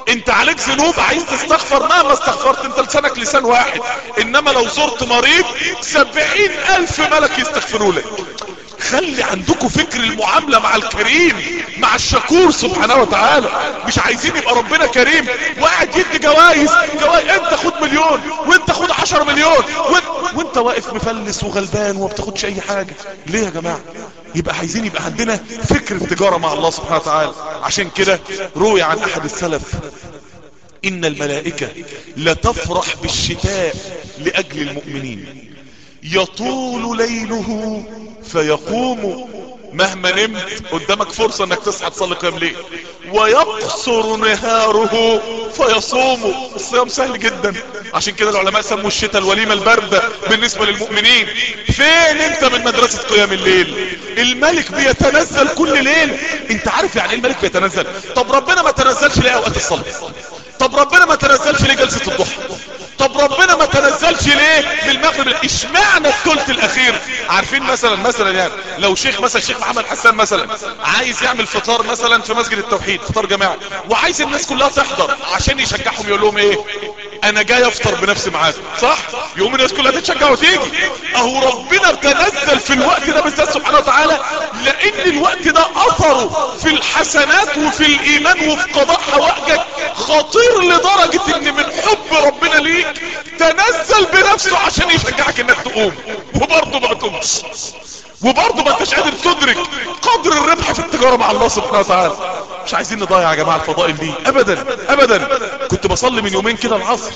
انت عليك ذنوب عايز تستغفر مهما استغفرت انت لسانك لسان واحد انما لو زرت مريض سبعين الف ملك يستغفروا لك خلي عندكم فكر المعاملة مع الكريم مع الشكور سبحانه وتعالى مش عايزين يبقى ربنا كريم وقاعد يدي جوائز جوائز انت خد مليون وانت خد عشر مليون وانت, وانت واقف مفلس وغلبان وما بتاخدش اي حاجة ليه يا جماعة يبقى عايزين يبقى عندنا فكر التجارة مع الله سبحانه وتعالى عشان كده روي عن احد السلف ان الملائكة لتفرح بالشتاء لاجل المؤمنين يطول ليله فيقوم مهما نمت قدامك فرصة انك تصحى تصلي قيام ليل ويقصر نهاره فيصوم الصيام سهل جدا عشان كده العلماء سموا الشتاء الوليمة الباردة بالنسبة للمؤمنين فين انت من مدرسة قيام الليل الملك بيتنزل كل ليل انت عارف يعني ايه الملك بيتنزل طب ربنا ما تنزلش ليه اوقات الصلاة طب ربنا ما تنزلش ليه جلسة الضحى طب ربنا ما تنزلش ليه للمغرب اشمعنى الثلث الاخير عارفين مثلا مثلا يعني لو شيخ مثلا شيخ محمد حسان مثلا عايز يعمل فطار مثلا في مسجد التوحيد فطار جماعي وعايز الناس كلها تحضر عشان يشجعهم يقول لهم ايه انا جاي افطر بنفسي معاكم صح يقوم الناس كلها تتشجع وتيجي اهو ربنا بتنزل في الوقت ده بالذات سبحانه وتعالى لان الوقت ده اثره في الحسنات وفي الايمان وفي قضاء حوائجك خطير لدرجة ان من حب ربنا ليك تنزل بنفسه عشان يشجعك انك تقوم وبرضه ما تقومش وبرضه ما انتش قادر تدرك قدر الربح في التجارة مع الله سبحانه وتعالى مش عايزين نضيع يا جماعة الفضائل دي ابدا ابدا كنت بصلي من يومين كده العصر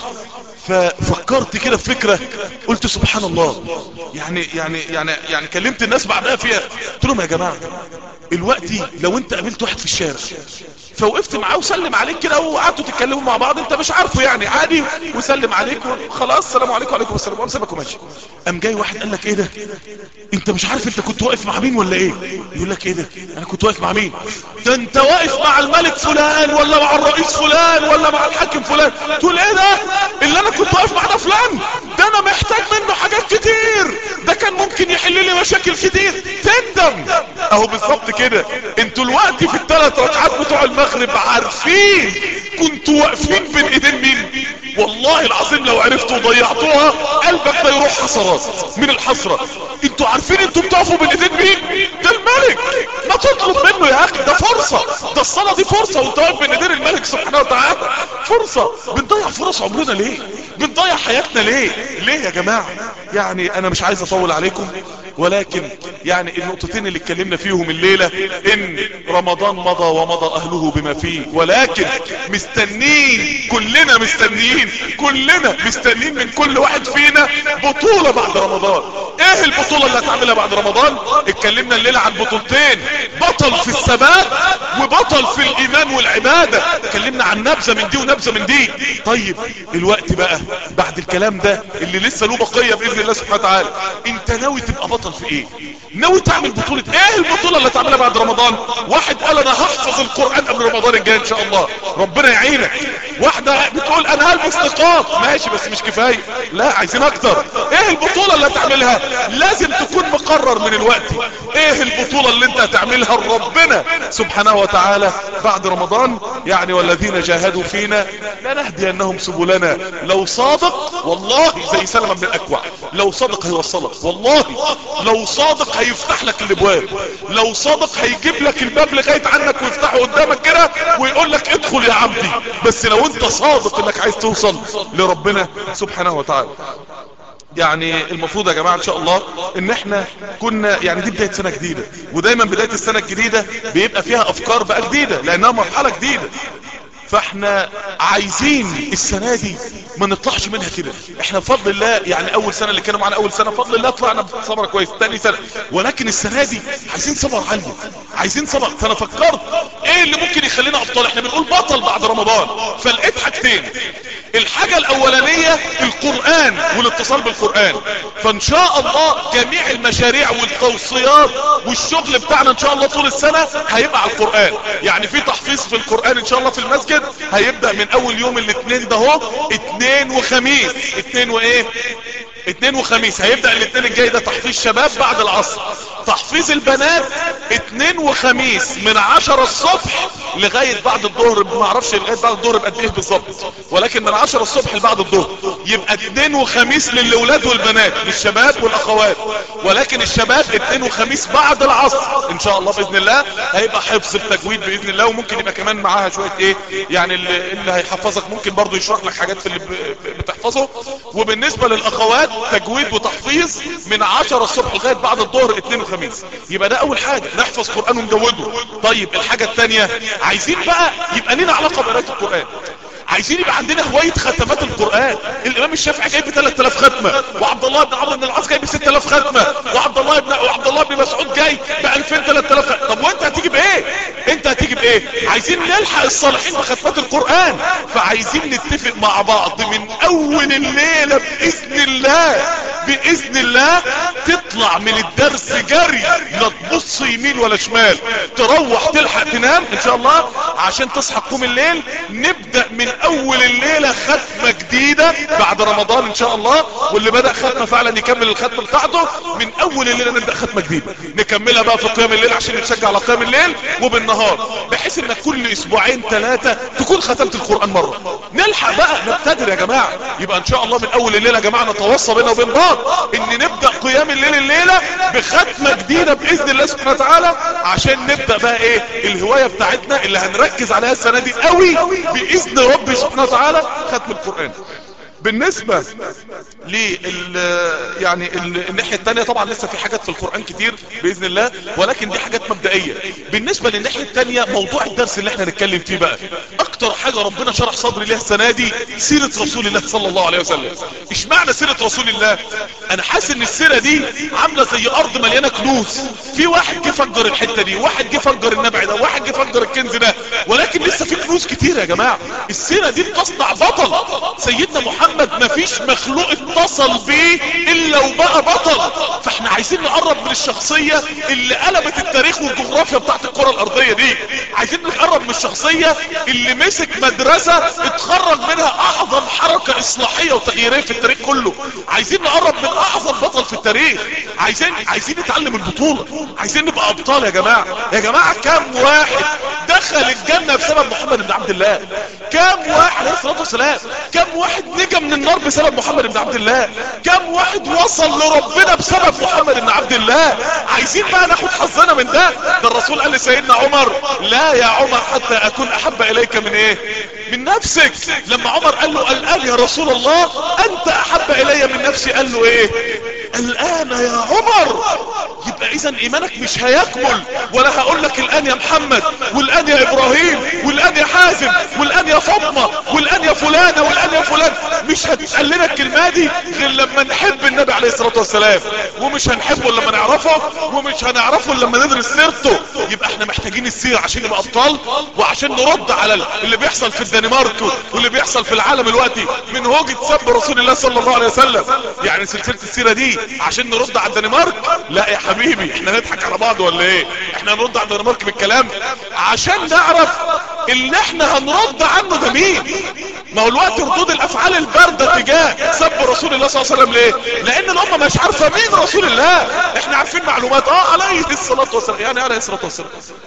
ففكرت كده في فكرة قلت سبحان الله يعني يعني يعني يعني كلمت الناس بعدها فيها قلت لهم يا جماعة الوقت لو انت قابلت واحد في الشارع فوقفت معاه وسلم عليك كده وقعدتوا تتكلموا مع بعض انت مش عارفه يعني عادي وسلم عليك خلاص السلام عليكم وعليكم السلام وقام سابك وماشي قام جاي واحد قال لك ايه ده انت مش عارف انت كنت واقف مع مين ولا ايه يقول لك ايه ده انا كنت واقف مع مين ده انت واقف مع الملك فلان ولا مع الرئيس فلان ولا مع الحاكم فلان تقول ايه ده اللي انا كنت واقف مع ده فلان ده انا محتاج منه حاجات كتير ده كان ممكن يحل لي مشاكل كتير تندم اهو بالظبط كده انتوا الوقت في الثلاث ركعات بتوع المغرب عارفين كنتوا واقفين بين ايدين مين والله العظيم لو عرفتوا ضيعتوها قلبك ده يروح حسرات من الحسرة انتوا عارفين انتوا بتقفوا بين ايدين مين ده الملك ما تطلب منه يا اخي ده فرصة ده الصلاة دي فرصة وانت واقف بين ايدين الملك سبحانه وتعالى فرصة بنضيع فرص عمرنا ليه بنضيع حياتنا ليه ليه يا جماعة يعني انا مش عايز اطول عليكم ولكن يعني النقطتين اللي اتكلمنا فيهم الليلة ان رمضان مضى ومضى اهله بما فيه ولكن مستنين كلنا مستنين كلنا مستنين من كل واحد فينا بطولة بعد رمضان ايه البطولة اللي هتعملها بعد رمضان اتكلمنا الليلة عن بطولتين بطل في الثبات وبطل في الايمان والعبادة اتكلمنا عن نبذة من دي ونبذة من دي طيب الوقت بقى بعد الكلام ده اللي لسه له بقية باذن الله سبحانه وتعالى انت ناوي تبقى بطل في ايه ناوي تعمل بطولة ايه البطولة اللي تعملها بعد رمضان واحد قال انا هحفظ القرآن قبل رمضان الجاي ان شاء الله ربنا يعينك واحدة بتقول انا هلبس نقاب ماشي بس مش كفاية لا عايزين اكتر ايه البطولة اللي هتعملها لازم تكون مقرر من الوقت ايه البطولة اللي انت هتعملها لربنا سبحانه وتعالى بعد رمضان يعني والذين جاهدوا فينا لنهدينهم سبلنا لو صادق والله زي سلمة من الاكوع لو صادق هيوصلك والله لو صادق هيفتح لك الابواب لو صادق هيجيب لك الباب لغاية عنك ويفتحه قدامك كده ويقول لك ادخل يا عبدي بس لو انت صادق انك عايز توصل لربنا سبحانه وتعالى يعني المفروض يا جماعة ان شاء الله ان احنا كنا يعني دي بداية سنة جديدة ودايما بداية السنة الجديدة بيبقى فيها افكار بقى جديدة لانها مرحلة جديدة فاحنا عايزين السنة دي ما نطلعش منها كده احنا بفضل الله يعني اول سنة اللي كانوا معنا اول سنة بفضل الله طلعنا بصبر كويس تاني سنة ولكن السنة دي عايزين صبر عالي عايزين صبر فانا فكرت ايه اللي ممكن يخلينا ابطال احنا بنقول بطل بعد رمضان فلقيت حاجتين الحاجة الاولانية القرآن والاتصال بالقرآن فان شاء الله جميع المشاريع والتوصيات والشغل بتاعنا ان شاء الله طول السنة هيبقى على القرآن يعني في تحفيظ في القرآن ان شاء الله في المسجد هيبدأ من اول يوم الاثنين ده هو اثنين وخميس اثنين وايه اتنين وخميس هيبدأ الاثنين الجاي ده تحفيظ شباب بعد العصر تحفيظ البنات اتنين وخميس من عشرة الصبح لغاية بعد الظهر ما اعرفش لغاية بعد الظهر بقد ايه بالظبط ولكن من عشرة الصبح لبعد الظهر يبقى اتنين وخميس للاولاد والبنات للشباب والاخوات ولكن الشباب اتنين وخميس بعد العصر ان شاء الله باذن الله هيبقى حفظ التجويد باذن الله وممكن يبقى كمان معاها شوية ايه يعني اللي, اللي هيحفظك ممكن برضو يشرح لك حاجات في اللي بتحفظه وبالنسبة للاخوات تجويد وتحفيظ من عشرة الصبح لغاية بعد الظهر اتنين وخميس يبقى ده اول حاجة نحفظ قرآن ونجوده طيب الحاجة التانية عايزين بقى يبقى لنا علاقة بقراءة القرآن عايزين يبقى عندنا هواية ختمات القرآن الامام الشافعي جايب 3000 ختمة وعبد الله بن عمرو بن العاص جايب 6000 ختمة وعبد الله بن وعبد الله بن مسعود جاي ب 2000 3000 ختمة طب وانت هتيجي بايه انت هتيجي بايه عايزين نلحق الصالحين بختمات القرآن فعايزين نتفق مع بعض من اول الليلة باذن الله باذن الله تطلع من الدرس جري لا تبص يمين ولا شمال تروح تلحق تنام ان شاء الله عشان تصحى تقوم الليل نبدأ من اول الليلة ختمة جديدة بعد رمضان ان شاء الله واللي بدأ ختمة فعلا يكمل الختمة بتاعته من اول الليلة نبدأ ختمة جديدة نكملها بقى في قيام الليل عشان نتشجع على قيام الليل وبالنهار بحيث انك كل اسبوعين ثلاثة تكون ختمت القرآن مرة نلحق بقى نبتدر يا جماعة يبقى ان شاء الله من اول الليلة يا جماعة نتوصى بينا وبين بعض ان نبدأ قيام الليل الليلة بختمة جديدة باذن الله سبحانه وتعالى عشان نبدأ بقى ايه الهواية بتاعتنا اللي هنركز عليها السنة دي قوي باذن ربي سبحانه وتعالى ختم القرآن بالنسبة لل يعني ال... الناحية التانية طبعا لسه في حاجات في القرآن كتير بإذن الله ولكن دي حاجات مبدئية بالنسبة للناحية التانية موضوع الدرس اللي احنا نتكلم فيه بقى اكتر حاجة ربنا شرح صدري ليها السنة دي سيرة رسول الله صلى الله عليه وسلم ايش معنى سيرة رسول الله انا حاسس ان السيرة دي عاملة زي ارض مليانة كنوز في واحد جه فجر الحتة دي واحد جه فجر النبع ده واحد جه فجر الكنز ده ولكن لسه في كنوز كتير يا جماعة السيرة دي بتصنع بطل سيدنا محمد محمد مفيش مخلوق اتصل بيه الا وبقى بطل فاحنا عايزين نقرب من الشخصية اللي قلبت التاريخ والجغرافيا بتاعت الكرة الارضية دي عايزين نقرب من الشخصية اللي مسك مدرسة اتخرج منها اعظم حركة اصلاحية وتغييرية في التاريخ كله عايزين نقرب من اعظم بطل في التاريخ عايزين عايزين نتعلم البطولة عايزين نبقى ابطال يا جماعة يا جماعة كام واحد دخل الجنة بسبب محمد بن عبد الله كام واحد عليه الصلاة والسلام كام واحد نجا من النار بسبب محمد بن عبد الله كم واحد وصل لربنا بسبب محمد بن عبد الله عايزين بقى ناخد حظنا من ده ده الرسول قال لسيدنا عمر لا يا عمر حتى اكون احب اليك من ايه من نفسك لما عمر قال له الان يا رسول الله انت احب الي من نفسي قال له ايه الان يا عمر يبقى اذا ايمانك مش هيكمل ولا هقول لك الان يا محمد والان يا ابراهيم والان يا حازم والان يا فاطمه والان يا فلانه والان يا فلان مش هتتقال لنا الكلمه دي غير لما نحب النبي عليه الصلاه والسلام ومش هنحبه لما نعرفه ومش هنعرفه لما ندرس سيرته يبقى احنا محتاجين السيره عشان نبقى ابطال وعشان نرد على اللي بيحصل في الدنمارك واللي بيحصل في العالم دلوقتي من هوجة سب رسول الله صلى الله عليه وسلم يعني سلسله السيره دي عشان نرد على الدنمارك لا يا حبيبي احنا نضحك على بعض ولا ايه احنا هنرد على الدنمارك بالكلام عشان نعرف اللي احنا هنرد عنه ده مين ما هو الوقت ردود الافعال الباردة تجاه سب رسول الله صلى الله عليه وسلم ليه لان الامة مش عارفة مين رسول الله احنا عارفين معلومات اه عليه الصلاة والسلام يعني عليه الصلاة والسلام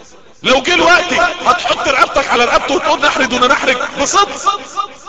لو جه الوقت هتحط رقبتك على رقبته وتقول نحرد ونحرج بصدق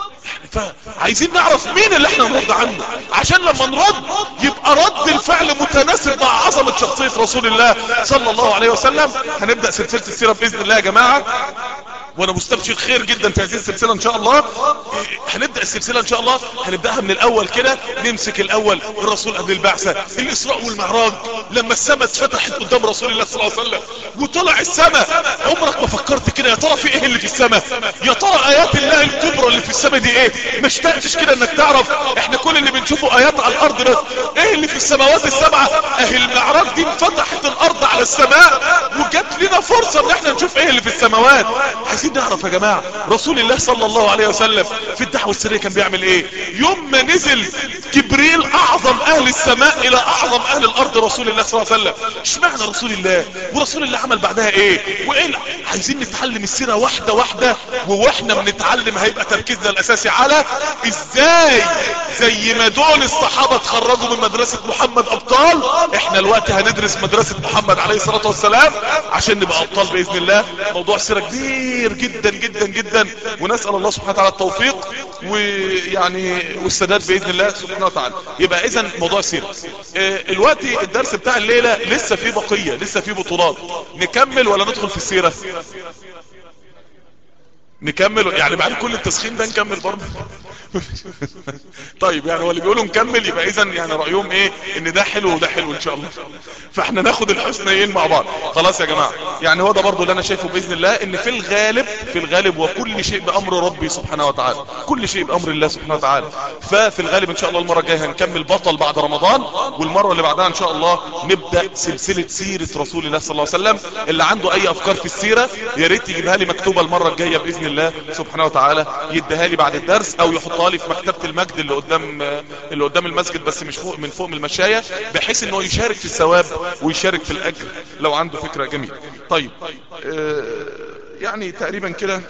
فعايزين نعرف مين اللي احنا نرد عنه عشان لما نرد يبقى رد الفعل متناسب مع عظمة شخصية رسول الله صلى الله عليه وسلم هنبدأ سلسلة السيرة بإذن الله يا جماعة وانا مستبشر خير جدا في هذه السلسلة ان شاء الله هنبدأ السلسلة ان شاء الله هنبدأها من الاول كده نمسك الاول الرسول قبل البعثة الاسراء والمعراج لما السماء اتفتحت قدام رسول الله صلى الله عليه وسلم وطلع السماء عمرك ما فكرت كده يا ترى في ايه اللي في السماء يا ترى ايات الله الكبرى اللي في السماء دي ايه ما اشتقتش كده انك تعرف احنا كل اللي بنشوفه ايات على الارض بس ايه اللي في السماوات السبعة اهي المعراج دي انفتحت الارض على السماء وجات لنا فرصة ان احنا نشوف ايه اللي في السماوات عايزين عايزين نعرف يا جماعة رسول الله صلى الله عليه وسلم في الدعوة السرية كان بيعمل ايه يوم ما نزل جبريل اعظم اهل السماء الى اعظم اهل الارض رسول الله صلى الله عليه وسلم اشمعنى رسول الله ورسول الله عمل بعدها ايه وايه عايزين نتعلم السيرة واحدة واحدة واحنا بنتعلم هيبقى تركيزنا الاساسي على ازاي زي ما دول الصحابة اتخرجوا من مدرسة محمد ابطال احنا الوقت هندرس مدرسة محمد عليه الصلاة والسلام عشان نبقى ابطال باذن الله موضوع سيرة كبير جدا جدا جدا ونسأل الله سبحانه وتعالى التوفيق ويعني والسداد باذن الله سبحانه وتعالى يبقى اذا موضوع السيرة اه الوقت الدرس بتاع الليلة لسه فيه بقية لسه فيه بطولات نكمل ولا ندخل في السيرة نكمل يعني بعد كل التسخين ده نكمل برضه طيب يعني هو اللي بيقولوا نكمل يبقى اذا يعني رأيهم ايه ان ده حلو وده حلو ان شاء الله فاحنا ناخد الحسنيين مع بعض خلاص يا جماعة يعني هو ده برضه اللي انا شايفه باذن الله ان في الغالب في الغالب وكل شيء بامر ربي سبحانه وتعالى كل شيء بامر الله سبحانه وتعالى ففي الغالب ان شاء الله المرة الجاية هنكمل بطل بعد رمضان والمرة اللي بعدها ان شاء الله نبدأ سلسلة سيرة رسول الله صلى الله عليه وسلم اللي عنده اي افكار في السيرة يا ريت يجيبها لي مكتوبة المرة الجاية باذن الله سبحانه وتعالى يديها لي بعد الدرس او يحطها لي في مكتبة المجد اللي قدام اللي قدام المسجد بس مش فوق من فوق من المشاية بحيث انه يشارك في الثواب ويشارك في الاجر لو عنده فكرة جميلة طيب آه يعني تقريبا كده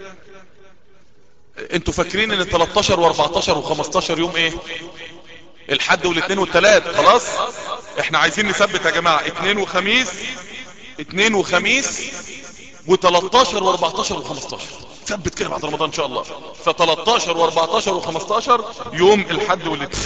انتوا فاكرين ان 13 و14 و15 يوم ايه الحد والاثنين والثلاث خلاص احنا عايزين نثبت يا جماعة اثنين وخميس اثنين وخميس و13 و14 و15 ثبت كده بعد رمضان ان شاء الله ف13 و14 و15 يوم الحد والاثنين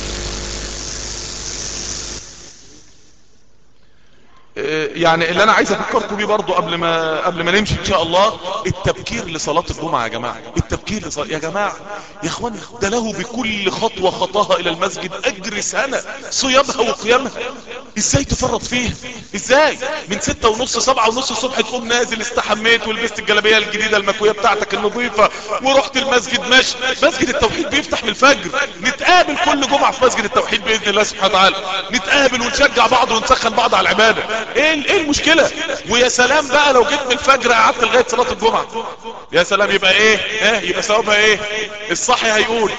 يعني اللي انا عايز افكركم بيه برضو قبل ما قبل ما نمشي ان شاء الله التبكير لصلاة الجمعة يا جماعة التبكير لصلاة يا جماعة يا اخوان ده له بكل خطوة خطاها الى المسجد اجر سنة صيامها وقيامها ازاي تفرط فيها ازاي من ستة ونص سبعة ونص الصبح تقوم نازل استحميت ولبست الجلابية الجديدة المكوية بتاعتك النظيفة ورحت المسجد ماشي مسجد التوحيد بيفتح من الفجر نتقابل كل جمعة في مسجد التوحيد باذن الله سبحانه وتعالى نتقابل ونشجع بعض ونسخن بعض على العبادة ايه ايه المشكلة ويا سلام بقى لو جيت من الفجر قعدت لغاية صلاة الجمعة يا سلام يبقى ايه ايه يبقى ثوابها ايه الصحي هيقول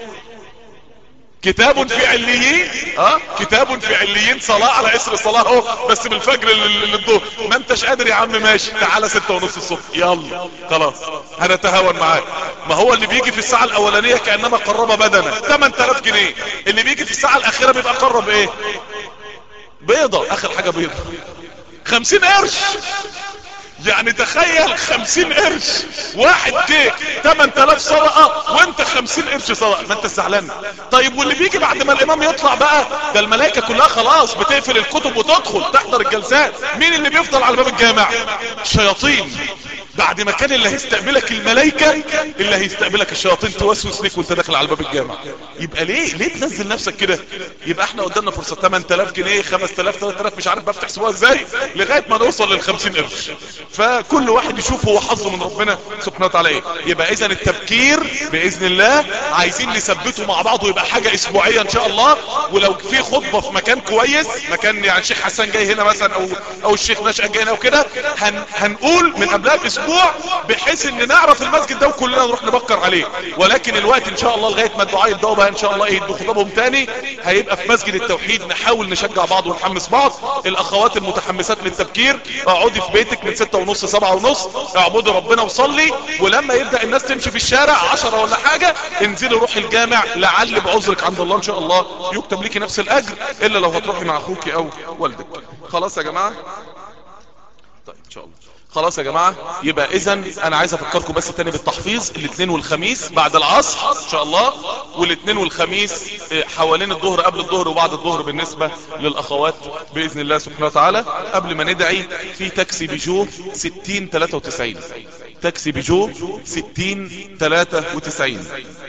كتاب في عليين اه كتاب في عليين صلاة على اسر الصلاة اهو بس من الفجر للظهر ما انتش قادر يا عم ماشي تعالى ستة ونص الصبح يلا خلاص هنتهاون معاك ما هو اللي بيجي في الساعة الاولانية كأنما قرب بدنه 8000 جنيه اللي بيجي في الساعة الاخيرة بيبقى قرب ايه بيضة اخر حاجة بيضة خمسين قرش يعني تخيل خمسين قرش واحد كيك تمن تلاف صدقة وانت خمسين قرش صدقة ما انت زعلان طيب واللي بيجي بعد ما الامام يطلع بقى ده الملائكة كلها خلاص بتقفل الكتب وتدخل تحضر الجلسات مين اللي بيفضل على باب الجامع الشياطين بعد ما كان اللي هيستقبلك الملائكة اللي هيستقبلك الشياطين توسوس ليك وانت داخل على باب الجامع يبقى ليه ليه تنزل نفسك كده يبقى احنا قدامنا فرصة 8000 جنيه 5000 3000 مش عارف بفتح سواها ازاي لغاية ما نوصل لل 50 قرش فكل واحد يشوف هو حظه من ربنا سبحانه وتعالى ايه يبقى اذا التبكير باذن الله عايزين نثبته مع بعض ويبقى حاجة اسبوعية ان شاء الله ولو في خطبة في مكان كويس مكان يعني الشيخ حسان جاي هنا مثلا او او الشيخ نشأ جاي هنا وكده هن هنقول من قبلها باسبوع بحيث ان نعرف المسجد ده وكلنا نروح نبكر عليه ولكن الوقت ان شاء الله لغاية ما الدعاء يبدأوا بقى ان شاء الله ايه يدوا خطبهم تاني هيبقى في مسجد التوحيد نحاول نشجع بعض ونحمس بعض الاخوات المتحمسات للتبكير اقعدي في بيتك من ستة ونص سبعة ونص اعبدي ربنا وصلي ولما يبدأ الناس تمشي في الشارع عشرة ولا حاجة انزلي روحي الجامع لعل بعذرك عند الله ان شاء الله يكتب لك نفس الاجر الا لو هتروحي مع اخوك او والدك خلاص يا جماعة طيب ان شاء الله خلاص يا جماعة يبقى اذا انا عايز افكركم بس تاني بالتحفيظ الاثنين والخميس بعد العصر ان شاء الله والاثنين والخميس حوالين الظهر قبل الظهر وبعد الظهر بالنسبة للاخوات باذن الله سبحانه وتعالى قبل ما ندعي في تاكسي بيجو 60 93 تاكسي بيجو 60 93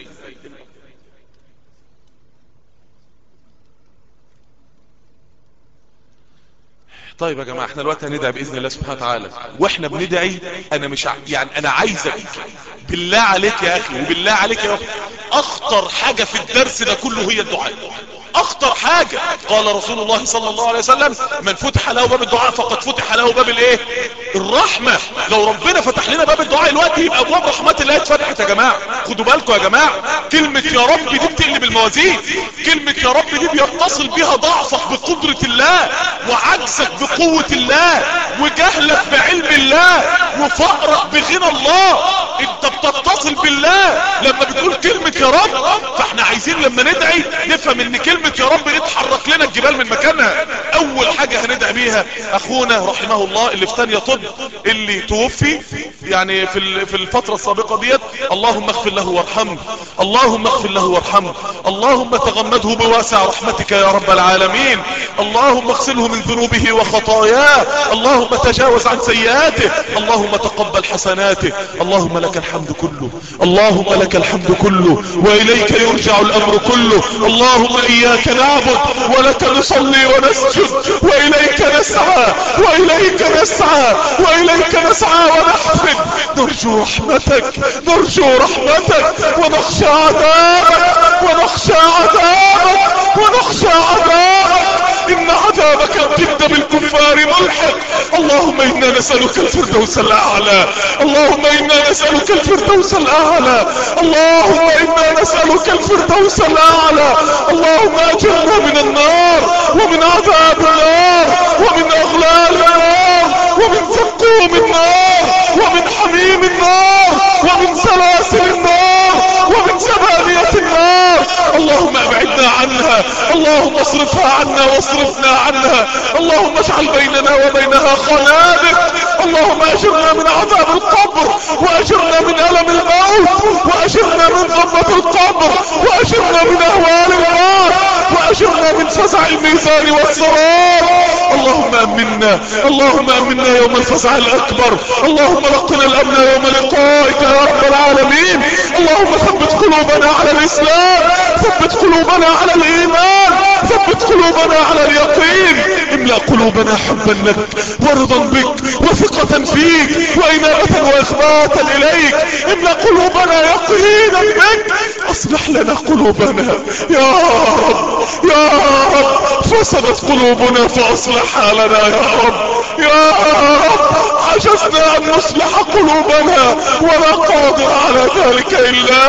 طيب يا جماعة احنا دلوقتي هندعي بإذن الله سبحانه وتعالى واحنا بندعي انا مش ع... يعني انا عايزك بالله عليك يا اخي وبالله عليك يا اخي اخطر حاجة في الدرس ده كله هي الدعاء اخطر حاجة قال رسول الله صلى الله عليه وسلم من فتح له باب الدعاء فقد فتح له باب الايه الرحمة لو ربنا فتح لنا باب الدعاء الوقت يبقى ابواب رحمات الله اتفتحت يا جماعة خدوا بالكم يا جماعة كلمة يا رب دي بتقلب الموازين كلمة يا رب دي بيتصل بها ضعفك بقدرة الله وعجزك بقوة الله وجهلك بعلم الله وفقرك بغنى الله انت بتتصل بالله لما بتقول كلمة يا رب فاحنا عايزين لما ندعي نفهم ان كلمة يا رب دي تحرك لنا الجبال من مكانها اول حاجة هندعي بيها اخونا رحمه الله اللي في ثانية طب اللي توفي يعني في في الفترة السابقة ديت اللهم اغفر له وارحمه اللهم اغفر له وارحمه اللهم تغمده بواسع رحمتك يا رب العالمين اللهم اغسله من ذنوبه وخطاياه اللهم تجاوز عن سيئاته اللهم تقبل حسناته اللهم لك الحمد كله اللهم لك الحمد كله واليك يرجع الامر كله اللهم اياك نعبد ولك نصلي ونسجد واليك نسعى واليك نسعى واليك نسعى ونحفد نرجو رحمتك نرجو رحمتك ونخشى عذابك ونخشى عذابك ونخشى عذابك ان عذابك ضد بالكفار ملحق اللهم انا نسألك الفردوس الاعلى اللهم انا نسألك الفردوس الاعلى اللهم انا نسألك الفردوس الاعلى اللهم اجرنا من النار ومن عذاب النار ومن اغلال النار ومن زقوم النار ومن حميم النار ومن سلاسل النار ومن زبانية النار اللهم ابعدنا عنها اللهم اصرفها عنا واصرفنا عنها اللهم اجعل بيننا وبينها خنادق اللهم اجرنا من عذاب القبر واجرنا من الم الموت واجرنا من ضربة القبر واجرنا من اهوال النار واجرنا من فزع الميزان والصراط اللهم امنا اللهم امنا يوم الفزع الاكبر اللهم لقنا الامن يوم لقائك يا رب العالمين اللهم ثبت قلوبنا على الاسلام ثبت قلوبنا على الايمان ثبت قلوبنا على اليقين املأ قلوبنا حبا لك ورضا بك وثقة فيك وانابة واخباتا اليك املأ قلوبنا يقينا بك اصلح لنا قلوبنا يا رب يا رب فسدت قلوبنا فاصلح حالنا يا رب يا رب عجزنا ان نصلح قلوبنا ولا قادر على ذلك الا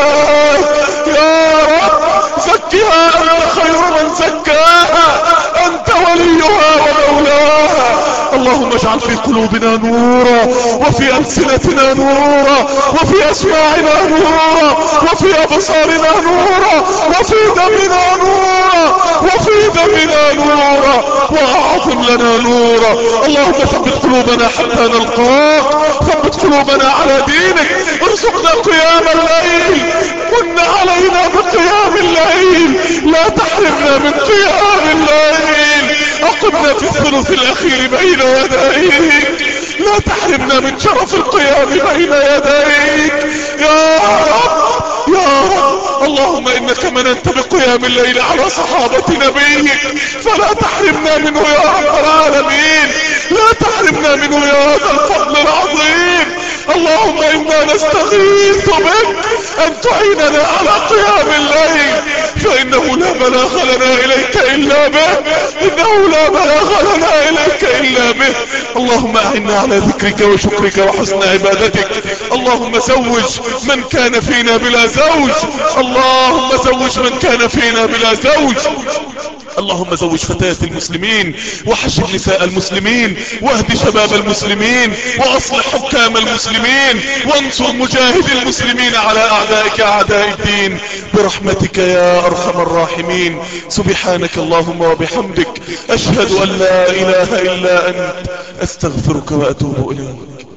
يا رب زكها انت خير من زكاها انت وليها ومولاها اللهم اجعل في قلوبنا نورا وفي ألسنتنا نورا وفي أسماعنا نورا وفي أبصارنا نورا وفي دمنا نورا وفي دمنا نورا وأعظم لنا نورا اللهم ثبت قلوبنا حتى نلقاك ثبت قلوبنا على دينك ارزقنا قيام الليل كن علينا بقيام الليل لا تحرمنا من قيام الليل اقمنا في الثلث الاخير بين يديك لا تحرمنا من شرف القيام بين يديك يا رب يا رب اللهم انك مننت بقيام الليل على صحابة نبيك فلا تحرمنا منه يا رب العالمين لا تحرمنا منه يا هذا الفضل العظيم اللهم انا نستغيث بك ان تعيننا على قيام الليل فانه لا بلاغ لنا اليك الا به انه لا بلاغ لنا اليك الا به اللهم اعنا على ذكرك وشكرك وحسن عبادتك اللهم زوج من كان فينا بلا زوج اللهم زوج من كان فينا بلا زوج اللهم زوج فتاة المسلمين وحشد نساء المسلمين واهد شباب المسلمين واصلح حكام المسلمين وانصر مجاهد المسلمين على اعدائك اعداء الدين برحمتك يا ارحم الراحمين سبحانك اللهم وبحمدك اشهد ان لا اله الا انت استغفرك واتوب اليك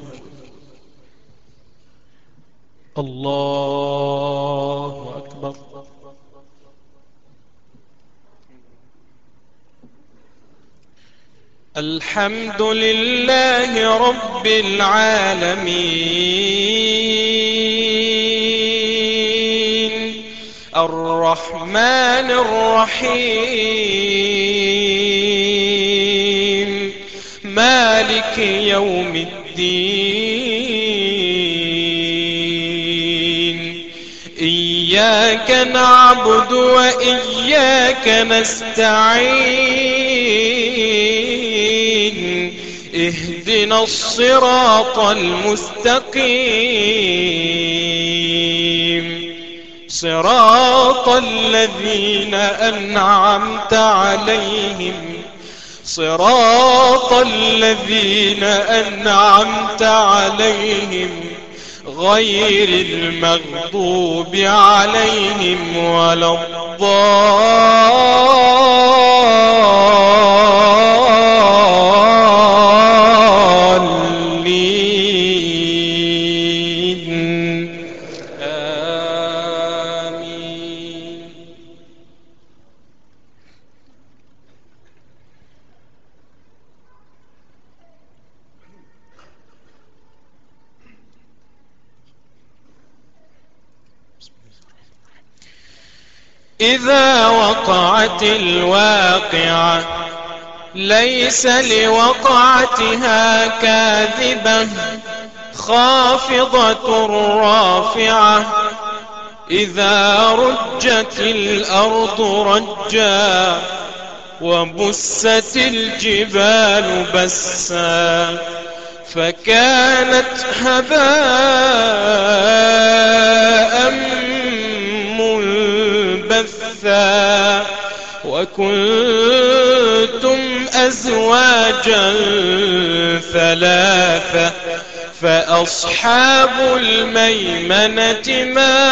الله أكبر الحمد لله رب العالمين الرحمن الرحيم مالك يوم الدين إياك نعبد وإياك نستعين اهدنا الصراط المستقيم صراط الذين أنعمت عليهم صراط الذين أنعمت عليهم غير المغضوب عليهم ولا الضالين آمين إذا وقعت الواقعة ليس لوقعتها كاذبة خافضة رافعة إذا رجت الأرض رجا وبست الجبال بسا فكانت هباء منبثا وكنتم أزواجا ثلاثة فأصحاب الميمنة ما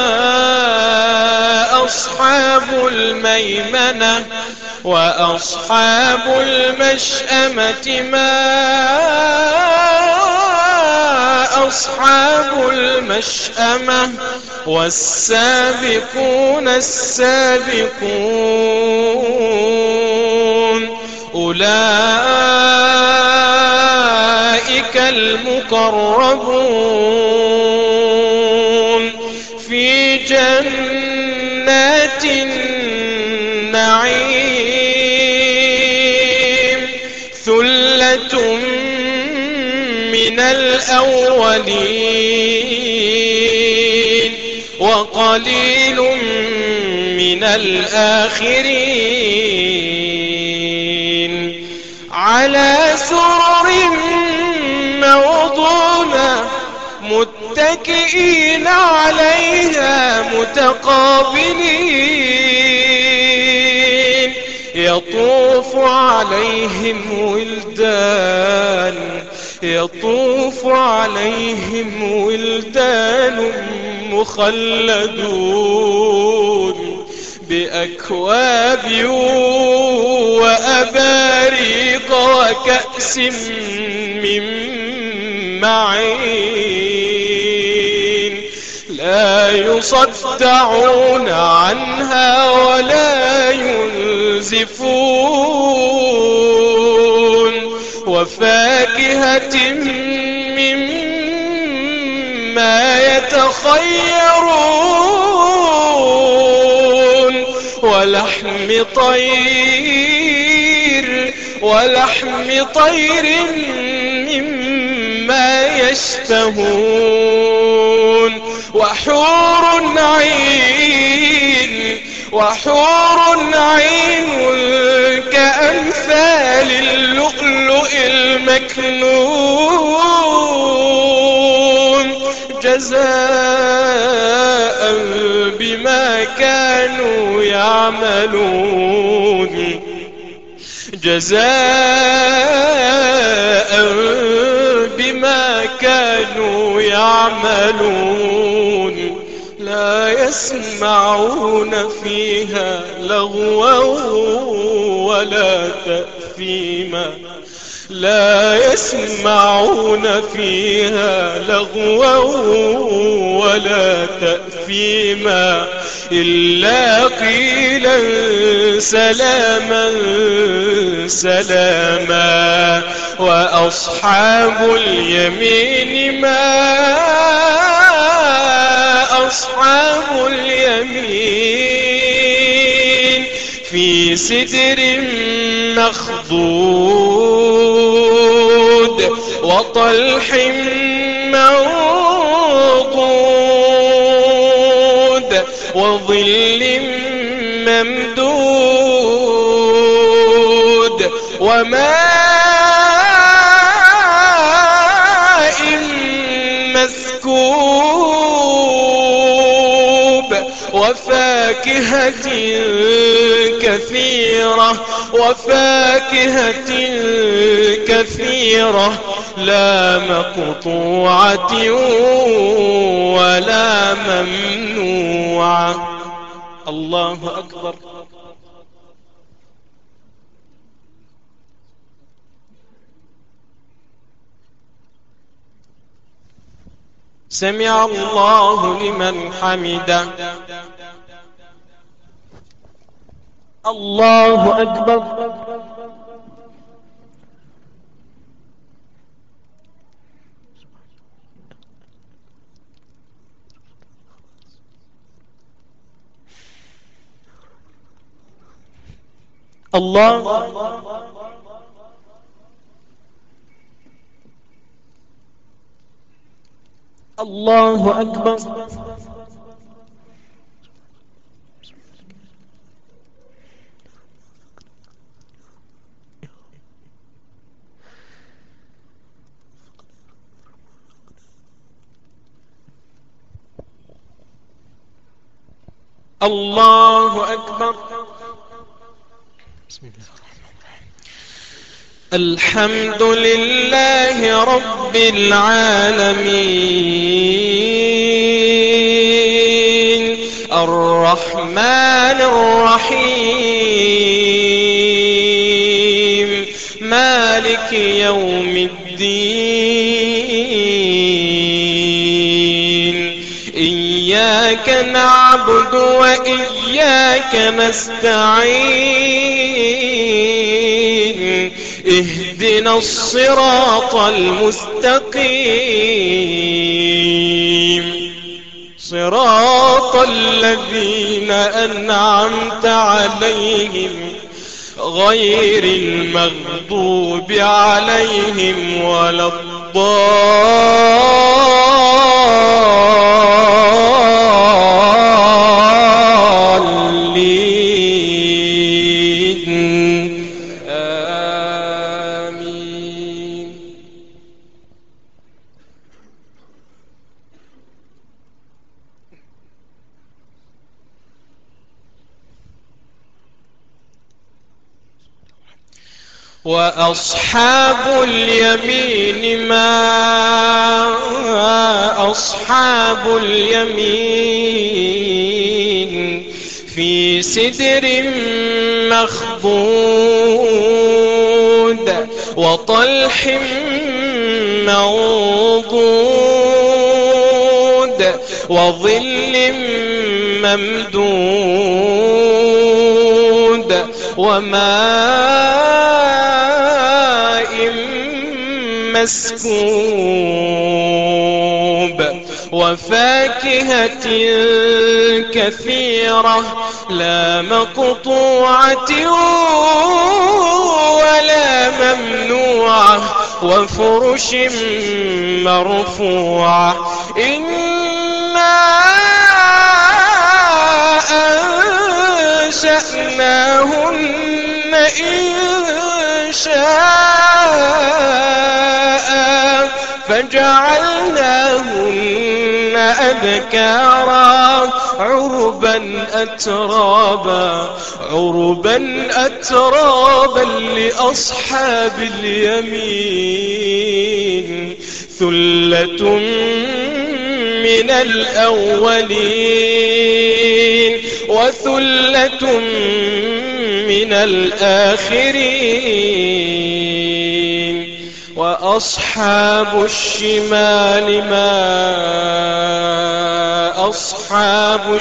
أصحاب الميمنة وأصحاب المشأمة ما أصحاب المشأمة والسابقون السابقون أولئك المقربون في جنات النعيم ثلة من الأولين وقليل من الآخرين على سرر موضونة متكئين عليها متقابلين يطوف عليهم ولدان يطوف عليهم ولدان مخلدون بأكواب وأباريق وكأس من معين لا يصدعون عنها ولا ينزفون وفاكهة مما يتخيرون ولحم طير ولحم طير مما يشتهون وحور عين وحور عين كأمثال اللؤلؤ المكنون جزاء بما كانوا يعملون جزاء بما كانوا يعملون لا يسمعون فيها لغوا ولا تأثيما لا يسمعون فيها لغوا ولا تأثيما إلا قيلا سلاما سلاما وأصحاب اليمين ما أصحاب اليمين في سدر مخضود وطلح منضود وماء مسكوب وفاكهة كثيرة وفاكهة كثيرة لا مقطوعة ولا ممنوعة الله أكبر سمع الله لمن حمده الله أكبر الله الله أكبر الله أكبر بسم الله الحمد لله رب العالمين الرحمن الرحيم مالك يوم الدين إياك نعبد وإياك نستعين اهدنا الصراط المستقيم صراط الذين أنعمت عليهم غير المغضوب عليهم ولا الضالين آمين وأصحاب اليمين ما أصحاب اليمين في سدر مخضود وطلح منضود وظل ممدود وماء مسكوب وفاكهة كثيرة لا مقطوعة ولا ممنوعة وفرش مرفوعة إنا أنشأناهن إن شاء فجعلناهن أبكارا عربا أترابا عربا أترابا لأصحاب اليمين ثلة من الأولين وثلة من الآخرين وأصحاب الشمال ما أصحاب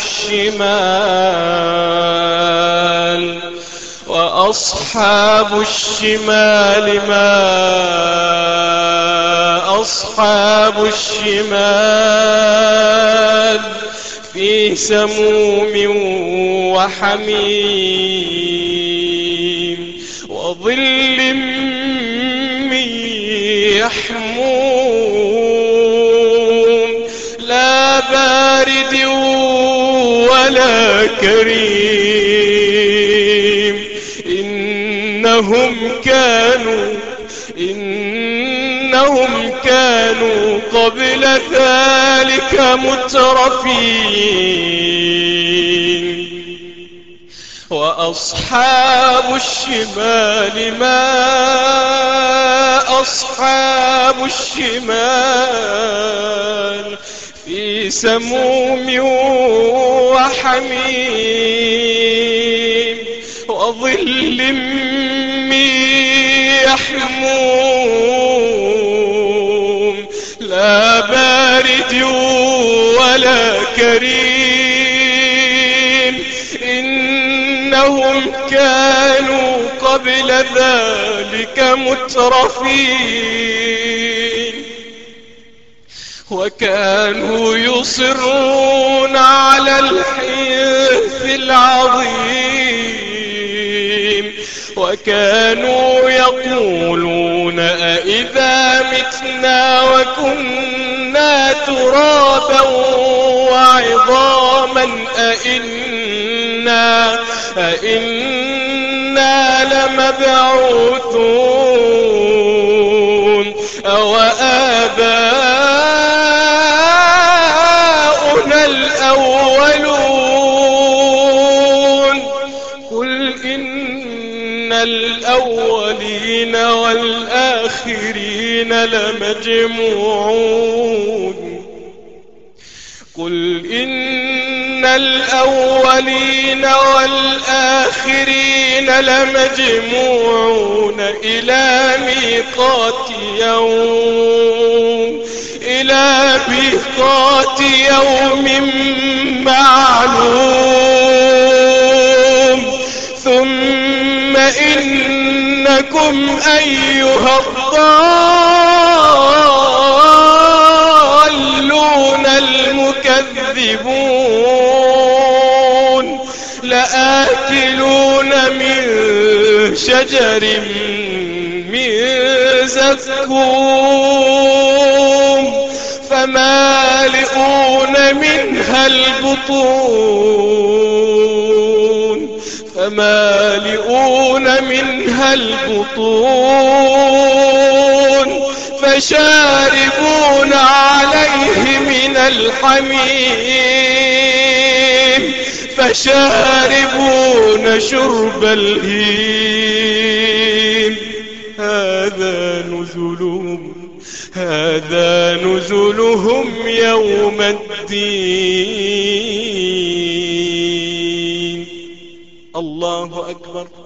الشمال وأصحاب الشمال ما أصحاب الشمال في سموم وحميم وظل من يحموم لا بارد ولا كريم إن إنهم كانوا إنهم كانوا قبل ذلك مترفين وأصحاب الشمال ما أصحاب الشمال في سموم وحميم وظل من يحموم لا بارد ولا كريم إنهم كانوا قبل ذلك مترفين وكانوا يصرون على الحنث العظيم وكانوا يقولون أئذا متنا وكنا ترابا وعظاما أئنا أئنا لمبعوثون أو آباؤنا الأولون قل إن الأولين والآخرين لمجموعون قل إن الأولين والآخرين لمجموعون إلى ميقات يوم إلى ميقات يوم معلوم ثم إنكم أيها الضالون المكذبون لآكلون من شجر من زكوم فمالئون منها البطون فمالئون منها البطون فشاربون عليه من الحميم فشاربون شرب الهيم هذا نزلهم هذا نزلهم يوم الدين الله أكبر